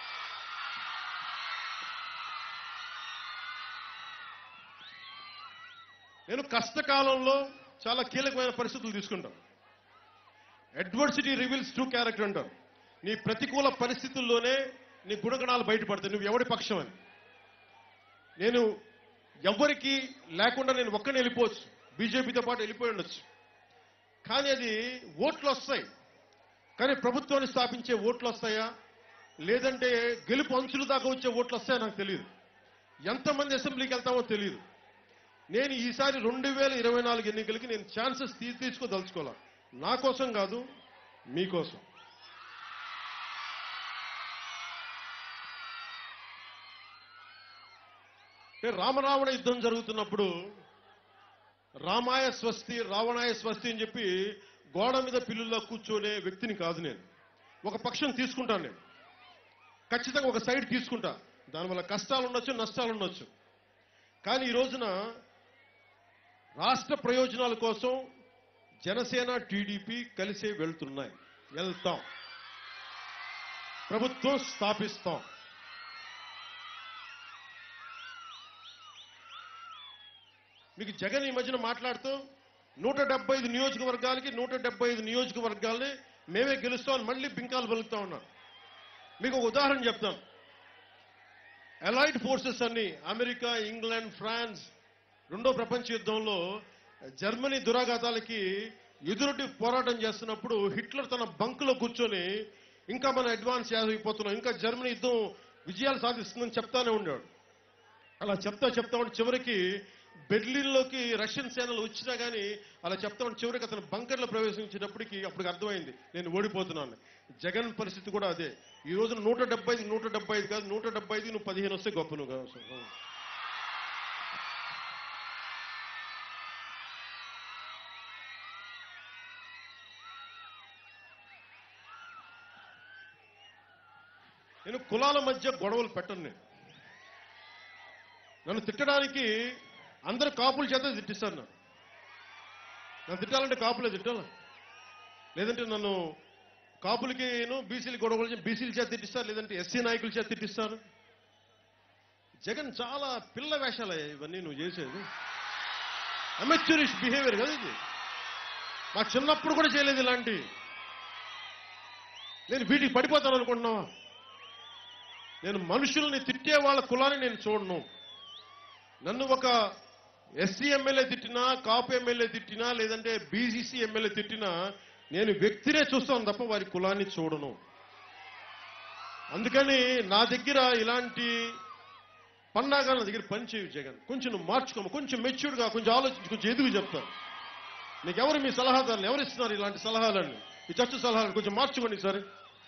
B: నేను కష్టకాలంలో చాలా కీలకమైన పరిస్థితులు తీసుకుంటాను అడ్వర్సిటీ రివీల్స్ ట్రూ క్యారెక్టర్ అంటారు నీ ప్రతికూల పరిస్థితుల్లోనే నీ గుణగణాలు బయటపడతాయి నువ్వు ఎవడి పక్షం అని నేను ఎవ్వరికి లేకుండా నేను ఒక్కనే వెళ్ళిపోవచ్చు బీజేపీతో పాటు వెళ్ళిపోయి ఉండొచ్చు కానీ అది ఓట్లు వస్తాయి కానీ ప్రభుత్వాన్ని స్థాపించే ఓట్లు వస్తాయా లేదంటే గెలుపు అంచులు దాకా వచ్చే ఓట్లు వస్తాయో నాకు తెలియదు ఎంతమంది అసెంబ్లీకి వెళ్తామో తెలియదు నేను ఈసారి రెండు వేల ఇరవై నాలుగు ఎన్నికలకి నేను ఛాన్సెస్ తీ తీసుకోదలుచుకోవాలి నా కోసం కాదు మీకోసం అంటే రామరావణ యుద్ధం జరుగుతున్నప్పుడు రామాయ స్వస్తి రావణాయ స్వస్తి అని చెప్పి గోడ మీద పిల్లుల్లో కూర్చోనే వ్యక్తిని కాదు నేను ఒక పక్షం తీసుకుంటాను నేను ఖచ్చితంగా ఒక సైడ్ తీసుకుంటా దానివల్ల కష్టాలు ఉండొచ్చు నష్టాలు ఉండొచ్చు కానీ ఈ రోజున రాష్ట్ర ప్రయోజనాల కోసం జనసేన టీడీపీ కలిసే వెళ్తున్నాయి వెళ్తాం ప్రభుత్వం స్థాపిస్తాం మీకు జగన్ ఈ మధ్యన మాట్లాడుతూ నూట డెబ్బై ఐదు నియోజకవర్గాలకి నూట డెబ్బై ఐదు నియోజకవర్గాల్ని మేమే గెలుస్తామని మళ్ళీ బింకాలు పలుకుతా ఉన్నాం మీకు ఒక ఉదాహరణ చెప్తాను అలైడ్ ఫోర్సెస్ అన్ని అమెరికా ఇంగ్లాండ్ ఫ్రాన్స్ రెండో ప్రపంచ యుద్ధంలో జర్మనీ దురాఘాతాలకి ఎదురొడ్డి పోరాటం చేస్తున్నప్పుడు హిట్లర్ తన బంకులో కూర్చొని ఇంకా మనం అడ్వాన్స్ అయిపోతున్నాం ఇంకా జర్మనీ యుద్ధం విజయాలు సాధిస్తుందని చెప్తానే ఉన్నాడు అలా చెప్తా చెప్తా ఉంటే చివరికి బెర్లిన్లోకి రష్యన్ సేనలు వచ్చినా కానీ అలా చెప్తా ఉంటే చివరికి అతను బంకర్లో ప్రవేశించేటప్పటికి అప్పుడు అర్థమైంది నేను ఓడిపోతున్నాను జగన్ పరిస్థితి కూడా అదే ఈ రోజున నూట డెబ్బై ఐదు నూట డెబ్బై ఐదు కాదు నూట డెబ్బై ఐదు నువ్వు పదిహేను వస్తే గొప్ప నువ్వు కావచ్చు. నేను కులాల మధ్య గొడవలు పెట్టను నేను నన్ను తిట్టడానికి అందరు కాపుల చేత తిట్టిస్తారు నన్ను నన్ను తిట్టాలంటే కాపులే తిట్టాలా లేదంటే నన్ను కాపులకి బీసీలు గొడవలు బీసీల చేత తిట్టిస్తారు లేదంటే ఎస్సీ నాయకుల చేత తిట్టిస్తారు జగన్ చాలా పిల్ల వేషాలు ఇవన్నీ నువ్వు చేసేది అమెచ్యూరిష్ బిహేవియర్ కదా ఇది మా చిన్నప్పుడు కూడా చేయలేదు ఇలాంటి నేను వీటికి పడిపోతాను అనుకుంటున్నావా నేను మనుషుల్ని తిట్టే వాళ్ళ కులాన్ని నేను చూడను నన్ను ఒక ఎస్సీ ఎమ్మెల్యే తిట్టినా కాపు ఎమ్మెల్యే తిట్టినా లేదంటే బీసీసీ ఎమ్మెల్యే తిట్టినా నేను వ్యక్తినే చూస్తాను తప్ప వారి కులాన్ని చూడను అందుకని నా దగ్గర ఇలాంటి పన్నాగా నా దగ్గర పని చేయు జగన్ కొంచెం నువ్వు మార్చుకోము కొంచెం మెచ్యూర్డ్గా కొంచెం ఆలోచించి కొంచెం ఎదుగు చెప్తాను నీకు ఎవరు మీ సలహాదారులు ఎవరు ఇస్తున్నారు ఇలాంటి సలహాలన్నీ ఈ చర్చ సలహాలు కొంచెం మార్చుకోండి సరే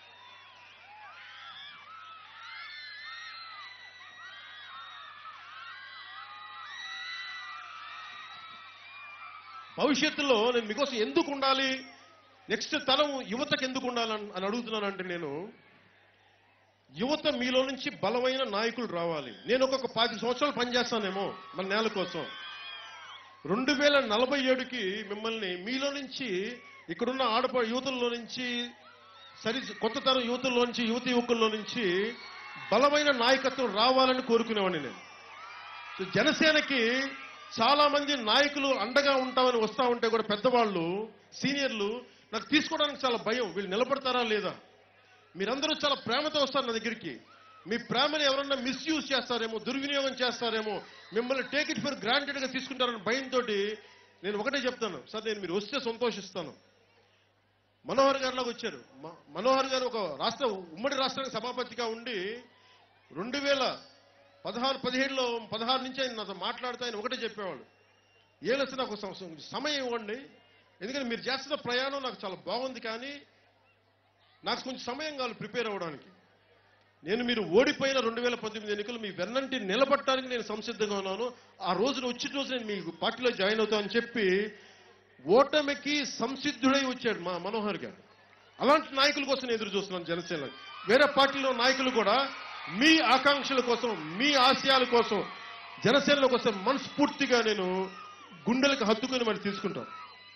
B: భవిష్యత్తులో నేను మీకోసం ఎందుకు ఉండాలి నెక్స్ట్ తరం యువతకు ఎందుకు ఉండాలని అని అడుగుతున్నానంటే నేను యువత మీలో నుంచి బలమైన నాయకులు రావాలి నేను ఒక్కొక్క పాతి సంవత్సరాలు పనిచేస్తానేమో మన నేల కోసం రెండు వేల నలభై ఏడుకి మిమ్మల్ని మీలో నుంచి ఇక్కడున్న ఆడప యువతుల్లో నుంచి సరి కొత్త తరం యువతుల్లో నుంచి యువతి యువకుల్లో నుంచి బలమైన నాయకత్వం రావాలని కోరుకునేవాడిని నేను సో జనసేనకి చాలా మంది నాయకులు అండగా ఉంటామని వస్తా ఉంటే కూడా పెద్దవాళ్ళు సీనియర్లు నాకు తీసుకోవడానికి చాలా భయం వీళ్ళు నిలబడతారా లేదా మీరందరూ చాలా ప్రేమతో వస్తారు నా దగ్గరికి మీ ప్రేమని ఎవరన్నా మిస్యూజ్ చేస్తారేమో దుర్వినియోగం చేస్తారేమో మిమ్మల్ని టేక్ ఇట్ ఫర్ గ్రాంటెడ్ గా తీసుకుంటారని భయంతో నేను ఒకటే చెప్తాను సార్ నేను మీరు వస్తే సంతోషిస్తాను మనోహర్ గారిలాగా వచ్చారు మ- మనోహర్ గారు ఒక రాష్ట్ర ఉమ్మడి రాష్ట్రానికి సభాపతిగా ఉండి రెండు వేల పదహారు పదిహేడులో పదహారు నుంచి ఆయన నాతో మాట్లాడుతూ ఆయన ఒకటే చెప్పేవాళ్ళు ఏలసి నాకు సం- సం- సమయం ఇవ్వండి ఎందుకంటే మీరు చేస్తున్న ప్రయాణం నాకు చాలా బాగుంది కానీ నాకు కొంచెం సమయం కావాలి ప్రిపేర్ అవ్వడానికి నేను మీరు ఓడిపోయిన రెండు వేల పంతొమ్మిది ఎన్నికలు మీ వెన్నంటి నిలబడటానికి నేను సంసిద్ధంగా ఉన్నాను ఆ రోజున వచ్చిన రోజు నేను మీ పార్టీలో జాయిన్ అవుతానని చెప్పి ఓటమికి సంసిద్ధుడై వచ్చాడు మా మనోహర్ గారు అలాంటి నాయకుల కోసం నేను ఎదురు చూస్తున్నాను జనసేన వేరే పార్టీలో నాయకులు కూడా మీ ఆకాంక్షల కోసం మీ ఆశయాల కోసం జనసేనలో కోసం మనస్ఫూర్తిగా నేను గుండెలకు హత్తుకుని మరి తీసుకుంటాను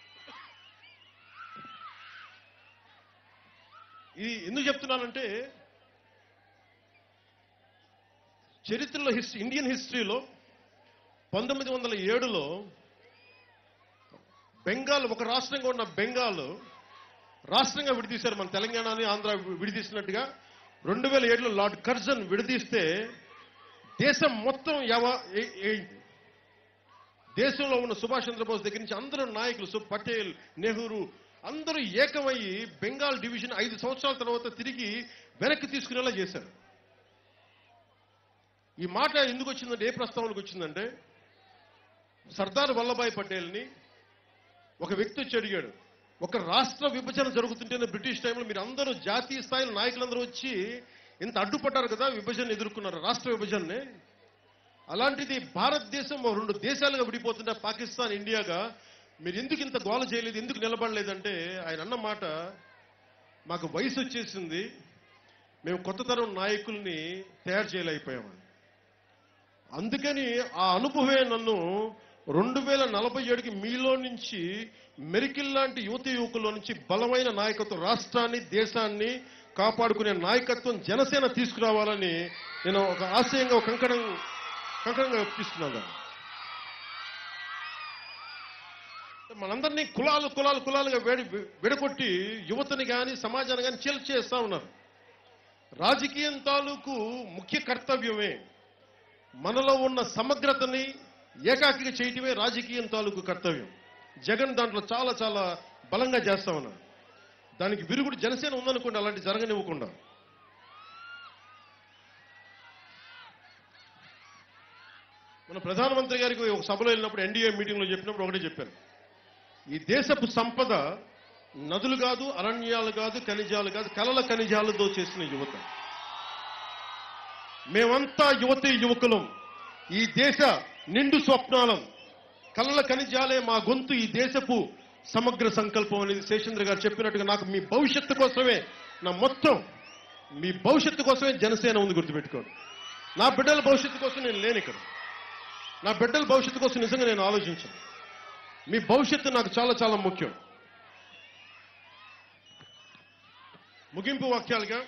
B: ఇది ఎందుకు చెప్తున్నానంటే చరిత్రలో హిస్టరీ ఇండియన్ హిస్టరీలో పంతొమ్మిది వందల ఏడులో బెంగాల్ ఒక రాష్ట్రంగా ఉన్న బెంగాల్ రాష్ట్రంగా విడదీశారు మన తెలంగాణని ఆంధ్ర విడదీసినట్టుగా రెండు వేల ఏడులో లార్డ్ కర్జన్ విడదీస్తే దేశం మొత్తం యవ ఏ- ఏ- దేశంలో ఉన్న సుభాష్ చంద్రబోస్ దగ్గర నుంచి అందరూ నాయకులు సు పటేల్ నెహ్రూ అందరూ ఏకమయ్యి బెంగాల్ డివిజన్ ఐదు సంవత్సరాల తర్వాత తిరిగి వెనక్కి తీసుకునేలా చేశారు ఈ మాట ఎందుకు వచ్చిందంటే ఏ ప్రస్తావనకు వచ్చిందంటే సర్దార్ వల్లభాయ్ పటేల్ని ఒక వ్యక్తి వచ్చి అడిగాడు ఒక రాష్ట్ర విభజన జరుగుతుంటేనే బ్రిటిష్ టైంలో మీరు అందరూ జాతీయ స్థాయిలో నాయకులందరూ వచ్చి ఇంత అడ్డుపడ్డారు కదా విభజన ఎదుర్కొన్నారు రాష్ట్ర విభజనని అలాంటిది భారతదేశం ఓ రెండు దేశాలుగా విడిపోతుంటే పాకిస్తాన్ ఇండియాగా మీరు ఎందుకు ఇంత గోల చేయలేదు ఎందుకు నిలబడలేదంటే ఆయన అన్న మాట మాకు వయసు వచ్చేసింది మేము కొత్త తరం నాయకుల్ని తయారు చేయలేకపోయామని అందుకని ఆ అనుభవమే నన్ను రెండు వేల నలభై ఏడుకి మీలో నుంచి మెరికిల్ లాంటి యువత యువకుల్లో నుంచి బలమైన నాయకత్వం రాష్ట్రాన్ని దేశాన్ని కాపాడుకునే నాయకత్వం జనసేన తీసుకురావాలని నేను ఒక ఆశయంగా ఒక కంకణం కంకణంగా ఒప్పిస్తున్నాను మనందరినీ కులాలు కులాలు కులాలుగా వేడి విడగొట్టి యువతని కానీ సమాజాన్ని కానీ చీల్ చేస్తా ఉన్నారు రాజకీయం తాలూకు ముఖ్య కర్తవ్యమే మనలో ఉన్న సమగ్రతని ఏకాకిగా చేయటమే రాజకీయం తాలూకు కర్తవ్యం జగన్ దాంట్లో చాలా చాలా బలంగా చేస్తా ఉన్నారు దానికి విరుగుడు జనసేన ఉందనుకోండి అలాంటి జరగనివ్వకుండా మన ప్రధానమంత్రి గారికి ఒక సభలో వెళ్ళినప్పుడు ఎన్డీఏ మీటింగ్లో చెప్పినప్పుడు ఒకటే చెప్పారు ఈ దేశపు సంపద నదులు కాదు అరణ్యాలు కాదు ఖనిజాలు కాదు కలల ఖనిజాలతో చేసిన యువత మేమంతా యువతి యువకులం ఈ దేశ నిండు స్వప్నాలం కలల ఖనిజాలే మా గొంతు ఈ దేశపు సమగ్ర సంకల్పం అనేది శేషేంద్ర గారు చెప్పినట్టుగా నాకు మీ భవిష్యత్తు కోసమే నా మొత్తం మీ భవిష్యత్తు కోసమే జనసేన ఉంది గుర్తుపెట్టుకోండి నా బిడ్డల భవిష్యత్తు కోసం నేను లేను ఇక్కడ నా బిడ్డల భవిష్యత్తు కోసం నిజంగా నేను ఆలోచించాను మీ భవిష్యత్తు నాకు చాలా చాలా ముఖ్యం ముగింపు వాక్యాలుగా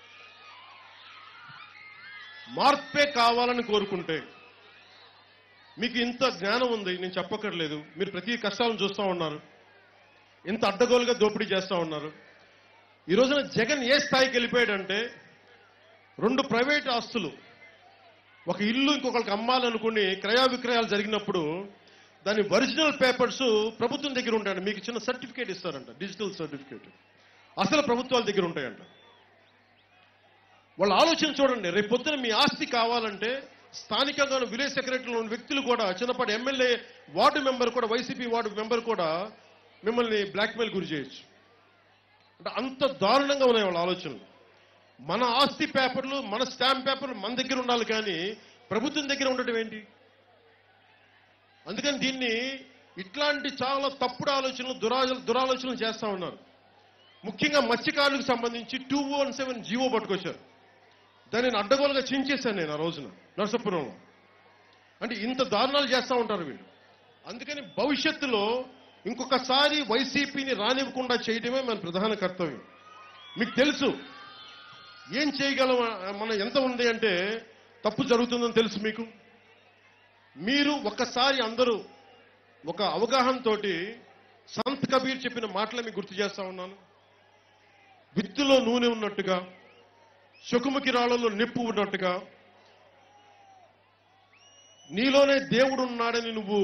B: మార్పే కావాలని కోరుకుంటే మీకు ఇంత జ్ఞానం ఉంది నేను చెప్పక్కర్లేదు మీరు ప్రతి కష్టాలను చూస్తూ ఉన్నారు ఇంత అడ్డగోలుగా దోపిడీ చేస్తూ ఉన్నారు ఈ రోజున జగన్ ఏ స్థాయికి వెళ్ళిపోయాడంటే రెండు ప్రైవేట్ ఆస్తులు ఒక ఇల్లు ఇంకొకరికి అమ్మాలనుకుని క్రయ విక్రయాలు జరిగినప్పుడు దాని ఒరిజినల్ పేపర్స్ ప్రభుత్వం దగ్గర ఉంటాయంట మీకు చిన్న సర్టిఫికేట్ ఇస్తారంట డిజిటల్ సర్టిఫికేట్ అసలు ప్రభుత్వాల దగ్గర ఉంటాయంట వాళ్ళ ఆలోచన చూడండి రేపు పొద్దున మీ ఆస్తి కావాలంటే స్థానికంగా ఉన్న విలేజ్ సెక్రటరీలో ఉన్న వ్యక్తులు కూడా చిన్నపాటి ఎమ్మెల్యే వార్డు మెంబర్ కూడా వైసీపీ వార్డు మెంబర్ కూడా మిమ్మల్ని బ్లాక్మెయిల్ గురి చేయొచ్చు అంటే అంత దారుణంగా ఉన్నాయి వాళ్ళ ఆలోచనలు మన ఆస్తి పేపర్లు మన స్టాంప్ పేపర్లు మన దగ్గర ఉండాలి కానీ ప్రభుత్వం దగ్గర ఉండటం ఏంటి అందుకని దీన్ని ఇట్లాంటి చాలా తప్పుడు ఆలోచనలు దురా దురాలోచనలు చేస్తా ఉన్నారు ముఖ్యంగా మత్స్యకారులకు సంబంధించి టూ వన్ సెవెన్ జీవో పట్టుకొచ్చారు దాన్ని నేను అడ్డగోలుగా చించేశాను నేను ఆ రోజున నరసపురంలో అంటే ఇంత దారుణాలు చేస్తూ ఉంటారు వీళ్ళు అందుకని భవిష్యత్తులో ఇంకొకసారి వైసీపీని రానివ్వకుండా చేయడమే మన ప్రధాన కర్తవ్యం మీకు తెలుసు ఏం చేయగలం మనం ఎంత ఉంది అంటే తప్పు జరుగుతుందని తెలుసు మీకు మీరు ఒక్కసారి అందరూ ఒక అవగాహనతోటి సంత్ కబీర్ చెప్పిన మాటలే మీకు గుర్తు చేస్తా ఉన్నాను విత్తులో నూనె ఉన్నట్టుగా శకుముకి రాళ్లలో నిప్పు ఉన్నట్టుగా నీలోనే దేవుడు ఉన్నాడని నువ్వు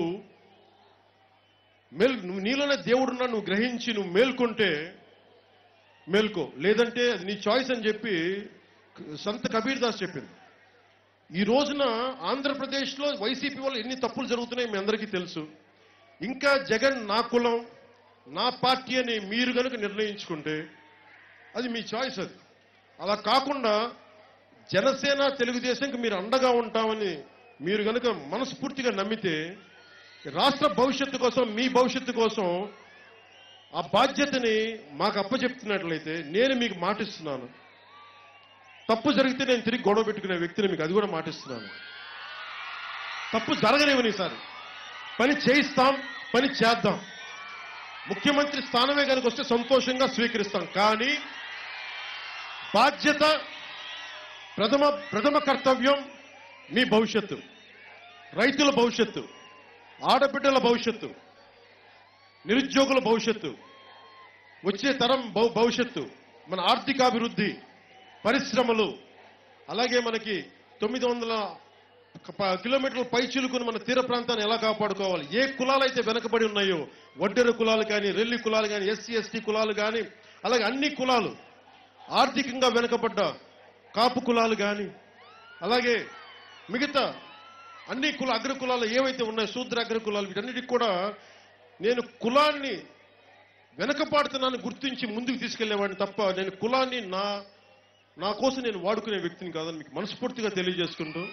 B: మేల్ నువ్వు నీలోనే దేవుడున్నాడు నువ్వు గ్రహించి నువ్వు మేల్కొంటే మేల్కో లేదంటే అది నీ చాయిస్ అని చెప్పి సంత కబీర్ దాస్ చెప్పింది ఈ రోజున ఆంధ్రప్రదేశ్లో వైసీపీ వల్ల ఎన్ని తప్పులు జరుగుతున్నాయి మీ అందరికీ తెలుసు ఇంకా జగన్ నా కులం నా పార్టీ అని మీరు కనుక నిర్ణయించుకుంటే అది మీ చాయిస్ అది అలా కాకుండా జనసేన తెలుగుదేశంకి మీరు అండగా ఉంటామని మీరు కనుక మనస్ఫూర్తిగా నమ్మితే రాష్ట్ర భవిష్యత్తు కోసం మీ భవిష్యత్తు కోసం ఆ బాధ్యతని మాకు అప్పచెప్తున్నట్లయితే నేను మీకు మాటిస్తున్నాను తప్పు జరిగితే నేను తిరిగి గొడవ పెట్టుకునే వ్యక్తిని మీకు అది కూడా మాటిస్తున్నాను తప్పు జరగనివ్వని సార్ పని చేయిస్తాం పని చేద్దాం ముఖ్యమంత్రి స్థానమే కనుక వస్తే సంతోషంగా స్వీకరిస్తాం కానీ బాధ్యత ప్రథమ ప్రథమ కర్తవ్యం మీ భవిష్యత్తు రైతుల భవిష్యత్తు ఆడబిడ్డల భవిష్యత్తు నిరుద్యోగుల భవిష్యత్తు వచ్చే తరం భవ- భవిష్యత్తు మన ఆర్థికాభివృద్ధి పరిశ్రమలు అలాగే మనకి తొమ్మిది వందల ప- కిలోమీటర్ల పై చిలుకుని మన తీర ప్రాంతాన్ని ఎలా కాపాడుకోవాలి ఏ కులాలు అయితే వెనకబడి ఉన్నాయో వడ్డెర కులాలు కానీ రెల్లి కులాలు కానీ ఎస్సీ ఎస్టీ కులాలు కానీ అలాగే అన్ని కులాలు ఆర్థికంగా వెనకబడ్డ కాపు కులాలు కానీ అలాగే మిగతా అన్ని కుల అగ్ర కులాలు ఏవైతే ఉన్నాయో శూద్ర అగ్ర కులాలు వీటన్నిటికి కూడా నేను కులాన్ని వెనకపాడుతున్నాను గుర్తించి ముందుకు తీసుకెళ్లేవాడిని తప్ప నేను కులాన్ని నా నా కోసం నేను వాడుకునే వ్యక్తిని కాదని మీకు మనస్ఫూర్తిగా తెలియజేసుకుంటూ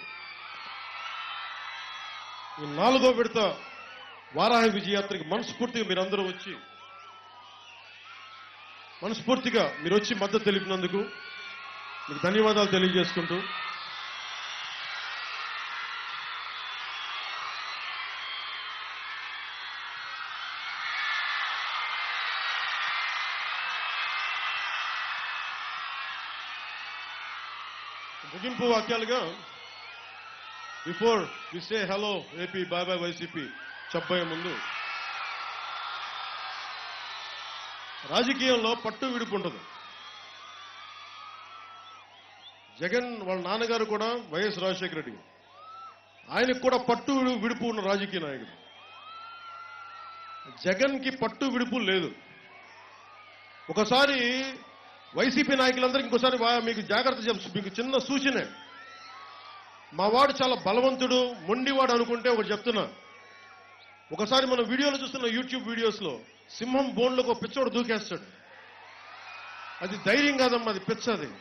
B: ఈ నాలుగో విడత వారాహ విజయాత్రకి మనస్ఫూర్తిగా మీరందరూ వచ్చి మనస్ఫూర్తిగా మీరు వచ్చి మద్దతు తెలిపినందుకు మీకు ధన్యవాదాలు తెలియజేసుకుంటూ ముగింపు వాక్యాలుగా before we say hello AP bye bye YCP చెప్పబోయే ముందు రాజకీయంలో పట్టు విడుపు ఉంటుంది జగన్ వాళ్ళ నాన్నగారు కూడా వైఎస్ రాజశేఖర రెడ్డి ఆయనకు కూడా పట్టు విడు- విడుపు ఉన్న రాజకీయ నాయకుడు జగన్ కి పట్టు విడుపు లేదు ఒకసారి వైసీపీ నాయకులందరికీ ఇంకోసారి వా- మీకు జాగ్రత్త చెప్పు మీకు చిన్న సూచనే మా వాడు చాలా బలవంతుడు మొండివాడు అనుకుంటే ఒకటి చెప్తున్నా ఒకసారి మనం వీడియోలు చూస్తున్న యూట్యూబ్ వీడియోస్ లో సింహం బోన్లకు ఒక పిచ్చోడు దూకేస్తాడు అది ధైర్యం కాదమ్మా అది పిచ్చ అది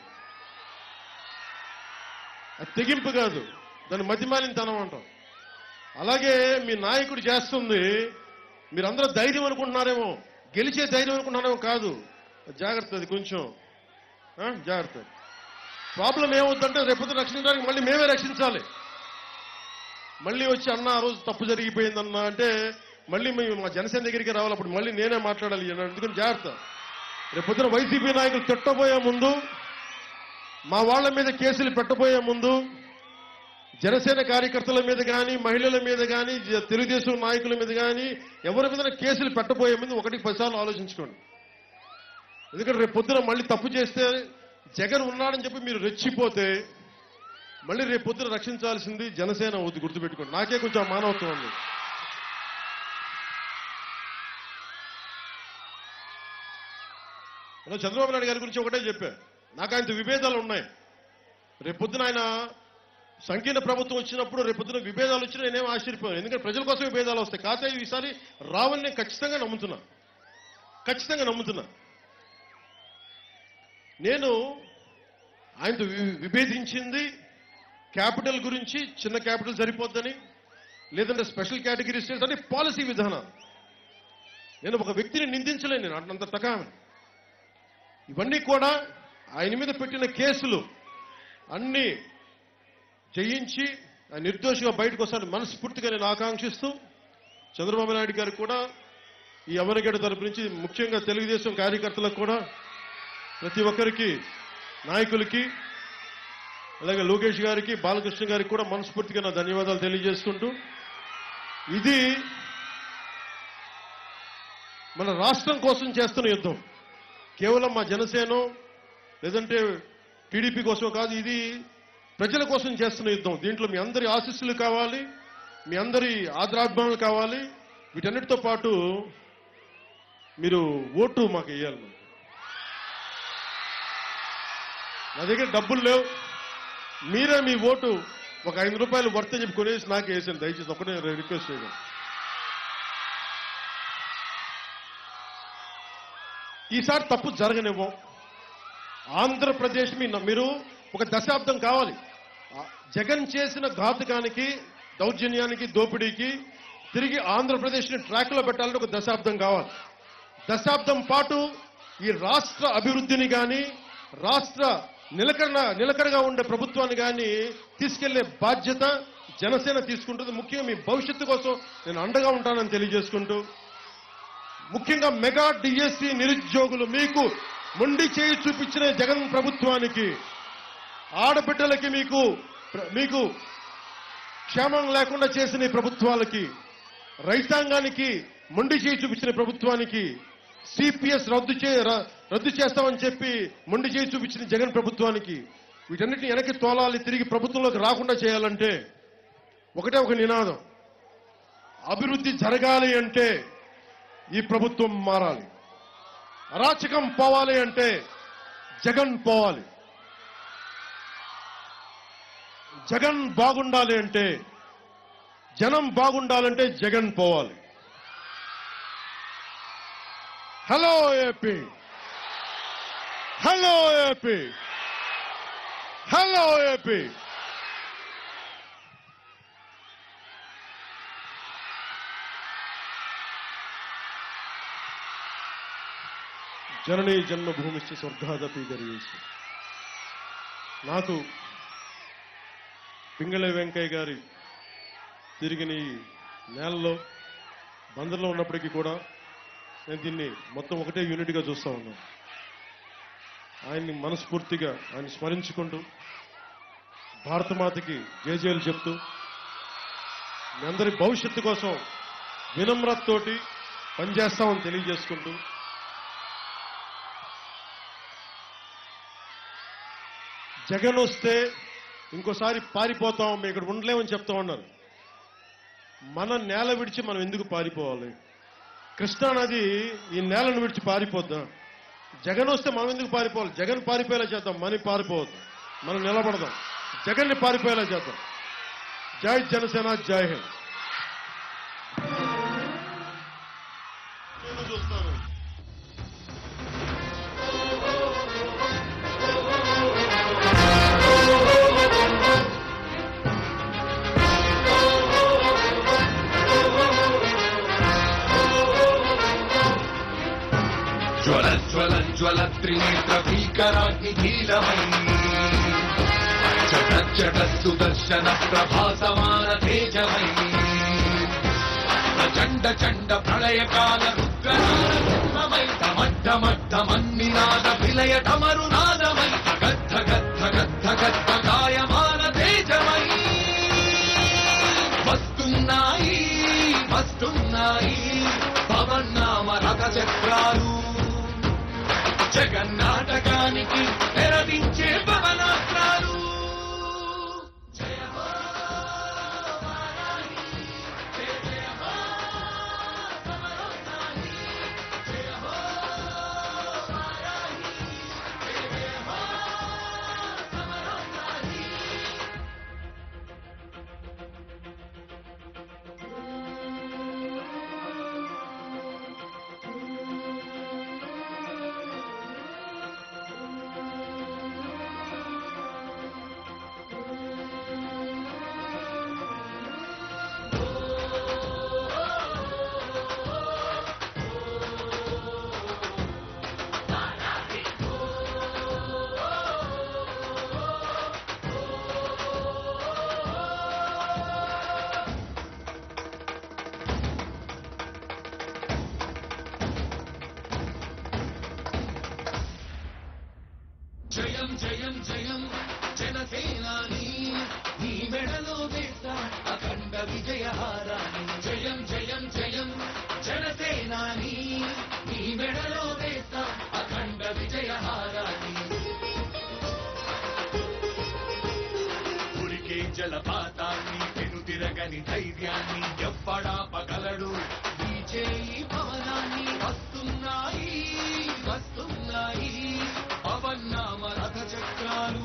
B: అది తెగింపు కాదు దాన్ని మతిమాలినతనం అంటాం అలాగే మీ నాయకుడు చేస్తుంది మీరందరూ ధైర్యం అనుకుంటున్నారేమో గెలిచే ధైర్యం అనుకుంటున్నారేమో కాదు జాగ్రత్త అది కొంచెం ఆ, జాగ్రత్త ప్రాబ్లం ఏమవుతుందంటే రేపు రక్షించడానికి మళ్ళీ మేమే రక్షించాలి మళ్ళీ వచ్చి అన్న ఆ రోజు తప్పు జరిగిపోయిందన్న అంటే మళ్ళీ మేము మా జనసేన దగ్గరికి రావాలి అప్పుడు మళ్ళీ నేనే మాట్లాడాలి అని అందుకని జాగ్రత్త రేపు పొద్దున వైసీపీ నాయకులు తిట్టబోయే ముందు మా వాళ్ళ మీద కేసులు పెట్టబోయే ముందు జనసేన కార్యకర్తల మీద కానీ మహిళల మీద కానీ జ- తెలుగుదేశం నాయకుల మీద కానీ ఎవరి మీద కేసులు పెట్టబోయే ముందు ఒకటికి పదిసార్లు ఆలోచించుకోండి ఎందుకంటే రేపు పొద్దున మళ్ళీ తప్పు చేస్తే జగన్ ఉన్నాడని చెప్పి మీరు రెచ్చిపోతే మళ్ళీ రేపు పొద్దున రక్షించాల్సింది జనసేన అవుద్ది గుర్తుపెట్టుకోండి నాకే కొంచెం ఆ మానవత్వం ఉంది అలా చంద్రబాబు నాయుడు గారి గురించి ఒకటే చెప్పా నాకు ఆయనతో విభేదాలు ఉన్నాయి రేపొద్దున ఆయన సంకీర్ణ ప్రభుత్వం వచ్చినప్పుడు రేపొద్దున విభేదాలు వచ్చినా నేనేం ఆశ్చర్యపోయాను ఎందుకంటే ప్రజల కోసం విభేదాలు వస్తాయి కాకపోతే ఈసారి రావని నేను ఖచ్చితంగా నమ్ముతున్నా ఖచ్చితంగా నమ్ముతున్నా నేను ఆయనతో వి- విభేదించింది క్యాపిటల్ గురించి చిన్న క్యాపిటల్ సరిపోద్దని లేదంటే స్పెషల్ కేటగిరీ స్టేట్స్ అని పాలసీ విధానాలు నేను ఒక వ్యక్తిని నిందించలేను నేను అంత తకామని ఇవన్నీ కూడా ఆయన మీద పెట్టిన కేసులు అన్ని జయించి ఆయన నిర్దోషిగా బయటకు వస్తాను మనస్ఫూర్తిగా నేను ఆకాంక్షిస్తూ చంద్రబాబు నాయుడు గారికి కూడా ఈ అమరగడ్డ తరపు నుంచి ముఖ్యంగా తెలుగుదేశం కార్యకర్తలకు కూడా ప్రతి ఒక్కరికి నాయకులకి అలాగే లోకేష్ గారికి బాలకృష్ణ గారికి కూడా మనస్ఫూర్తిగా నా ధన్యవాదాలు తెలియజేసుకుంటూ ఇది మన రాష్ట్రం కోసం చేస్తున్న యుద్ధం కేవలం మా జనసేన లేదంటే టీడీపీ కోసం కాదు ఇది ప్రజల కోసం చేస్తున్న యుద్ధం దీంట్లో మీ అందరి ఆశీస్సులు కావాలి మీ అందరి ఆదరాభిమానులు కావాలి వీటన్నిటితో పాటు మీరు ఓటు మాకు వేయాలి మరి. నా దగ్గర డబ్బులు లేవు మీరే మీ ఓటు ఒక ఐదు రూపాయలు వర్త చెప్పి కొనేసి నాకు వేసాను దయచేసి ఒకటే రిక్వెస్ట్ చేయడం ఈసారి తప్పు జరగనివ్వం ఆంధ్రప్రదేశ్ మీ మీరు ఒక దశాబ్దం కావాలి ఆ, జగన్ చేసిన ఘాతుకానికి దౌర్జన్యానికి దోపిడీకి తిరిగి ఆంధ్రప్రదేశ్ని ట్రాక్ లో పెట్టాలంటే ఒక దశాబ్దం కావాలి దశాబ్దం పాటు ఈ రాష్ట్ర అభివృద్ధిని కానీ రాష్ట్ర నిలకడ నిలకడగా ఉండే ప్రభుత్వాన్ని కానీ తీసుకెళ్లే బాధ్యత జనసేన తీసుకుంటుంది ముఖ్యంగా మీ భవిష్యత్తు కోసం నేను అండగా ఉంటానని తెలియజేసుకుంటూ ముఖ్యంగా మెగా డిఎస్సి నిరుద్యోగులు మీకు మొండి చేయి చూపించిన జగన్ ప్రభుత్వానికి ఆడబిడ్డలకి మీకు మీకు క్షేమం లేకుండా చేసిన ఈ ప్రభుత్వాలకి రైతాంగానికి మొండి చేయి చూపించిన ప్రభుత్వానికి సిపిఎస్ రద్దు చే ర- రద్దు చేస్తామని చెప్పి మొండి చేసి చూపించిన జగన్ ప్రభుత్వానికి వీటన్నిటిని వెనక్కి తోలాలి తిరిగి ప్రభుత్వంలోకి రాకుండా చేయాలంటే ఒకటే ఒక నినాదం అభివృద్ధి జరగాలి అంటే ఈ ప్రభుత్వం మారాలి అరాచకం పోవాలి అంటే జగన్ పోవాలి జగన్ బాగుండాలి అంటే జనం బాగుండాలంటే జగన్ పోవాలి hello AP hello AP hello AP జననీ జన్మభూమిశ్చ స్వర్గాదపి గరియేసి నాకు పింగళి వెంకయ్య గారి తిరిగిన ఈ నేలలో బందర్లో ఉన్నప్పటికీ కూడా నేను దీన్ని మొత్తం ఒకటే యూనిట్గా చూస్తా ఉన్నాను ఆయన్ని మనస్ఫూర్తిగా ఆయన స్మరించుకుంటూ భారతమాతకి జేజేలు చెప్తూ మీ అందరి భవిష్యత్తు కోసం వినమ్రతతోటి పనిచేస్తామని తెలియజేసుకుంటూ జగన్ వస్తే ఇంకోసారి పారిపోతాం మేము ఇక్కడ ఉండలేమని చెప్తా ఉన్నారు మన నేల విడిచి మనం ఎందుకు పారిపోవాలి కృష్ణా నది ఈ నేలను విడిచి పారిపోద్దాం జగన్ వస్తే మనం ఎందుకు పారిపోవాలి జగన్ పారిపోయేలా చేద్దాం మనం పారిపోవద్దు మనం నిలబడదాం జగన్ని పారిపోయేలా చేద్దాం జై జనసేన జై హింద్ నేను చూస్తాను
C: జ్వల జ్వల జ్వల త్రినేత్ర భీకరాగ్ని నీలమై చట చట సుదర్శన ప్రభాసమాన తేజమై చండ చండ ప్రళయకాల రుద్రనారసింహమై డమడ్డమడ్డమన్నినాద విలయ డమరునాదమై గద్ధ గద్ధ గద్ధ గద్ధ గాయమాన తేజమై వస్తున్నాయి వస్తున్నాయి పవన్నామ రథ చక్రాలు జగన్నాటకానికి తెరదించే పవనాస్త్రాలు జయ హో వారాహి, జయ జయ హో సమరోత్సాహి, జయ హో వారాహి, జయ జయ హో సమరోత్సాహి. జయం జయం జయం జనసేనాని నీ మెడలో వేస్తా అఖండ విజయహారాన్ని జయం జయం జయం జనసేనాని నీ మెడలో వేస్తా అఖండ విజయహారాన్ని ఉరికే జలపాతాన్ని పెనుతిరగని ధైర్యాన్ని ఎవ్వడాపగలడు ఈ చేయి పవనాన్ని వస్తున్నాయి వస్తున్నాయి పవన్నామ రథ చక్రాలు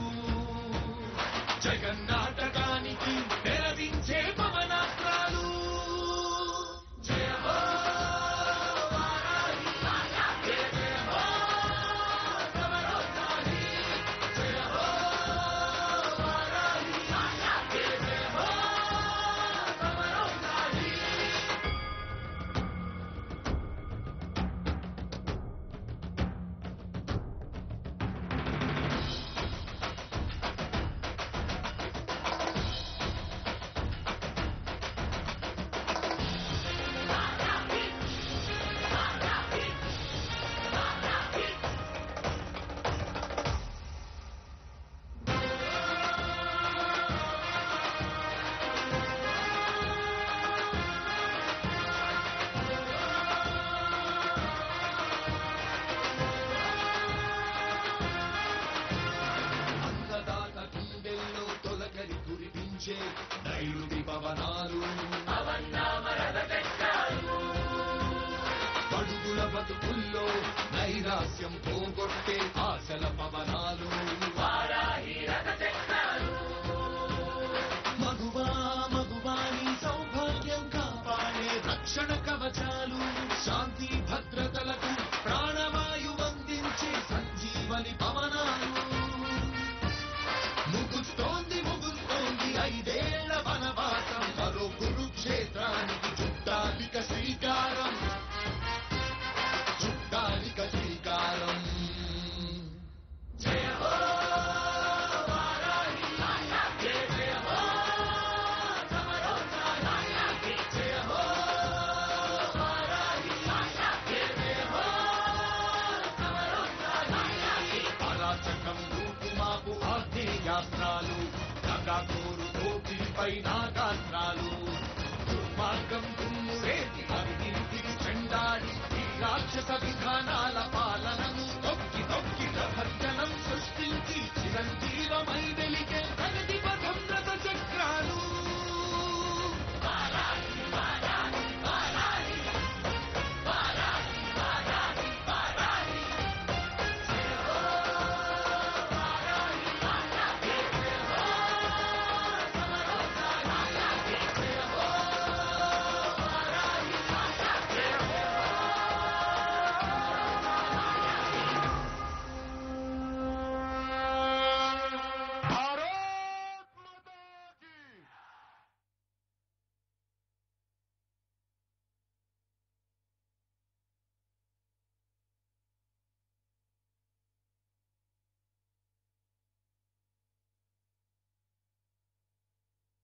C: జగన్నాటకానికి తెరదించే పవనాస్త్రాలు జయ హో వారాహి, జయ జయ హో సమరోత్సాహి, జయ హో వారాహి, జయ జయ హో సమరోత్సాహి. వధించే నైరుతి పవనాలు పడుగుల బతుకుల్లో నైరాస్యం పోగొట్టే ఆశల పవనాలు మగువా మగువాని సౌభాగ్యం కాపాడే రక్షణ కవచాలు శాంతి భద్రతలకు ప్రాణవాయు అందించే సంజీవని పవనాలు ముగుస్తోంది ముగుస్తోంది ఐదేళ్ల వనవాసం మరో కురుక్షేత్రానికి చుట్టాలిక శ్రీకారం చుట్టాలిక శ్రీకారం అరాచకం రూపుమాపు ఆగ్నేయాస్త్రాలు నగాకోరు గోపిపై నాగాస్త్రాలు దుర్మార్గం దుమ్ము రేతి అవినీతిని చెండాడి ఈ రాక్షస విధానాల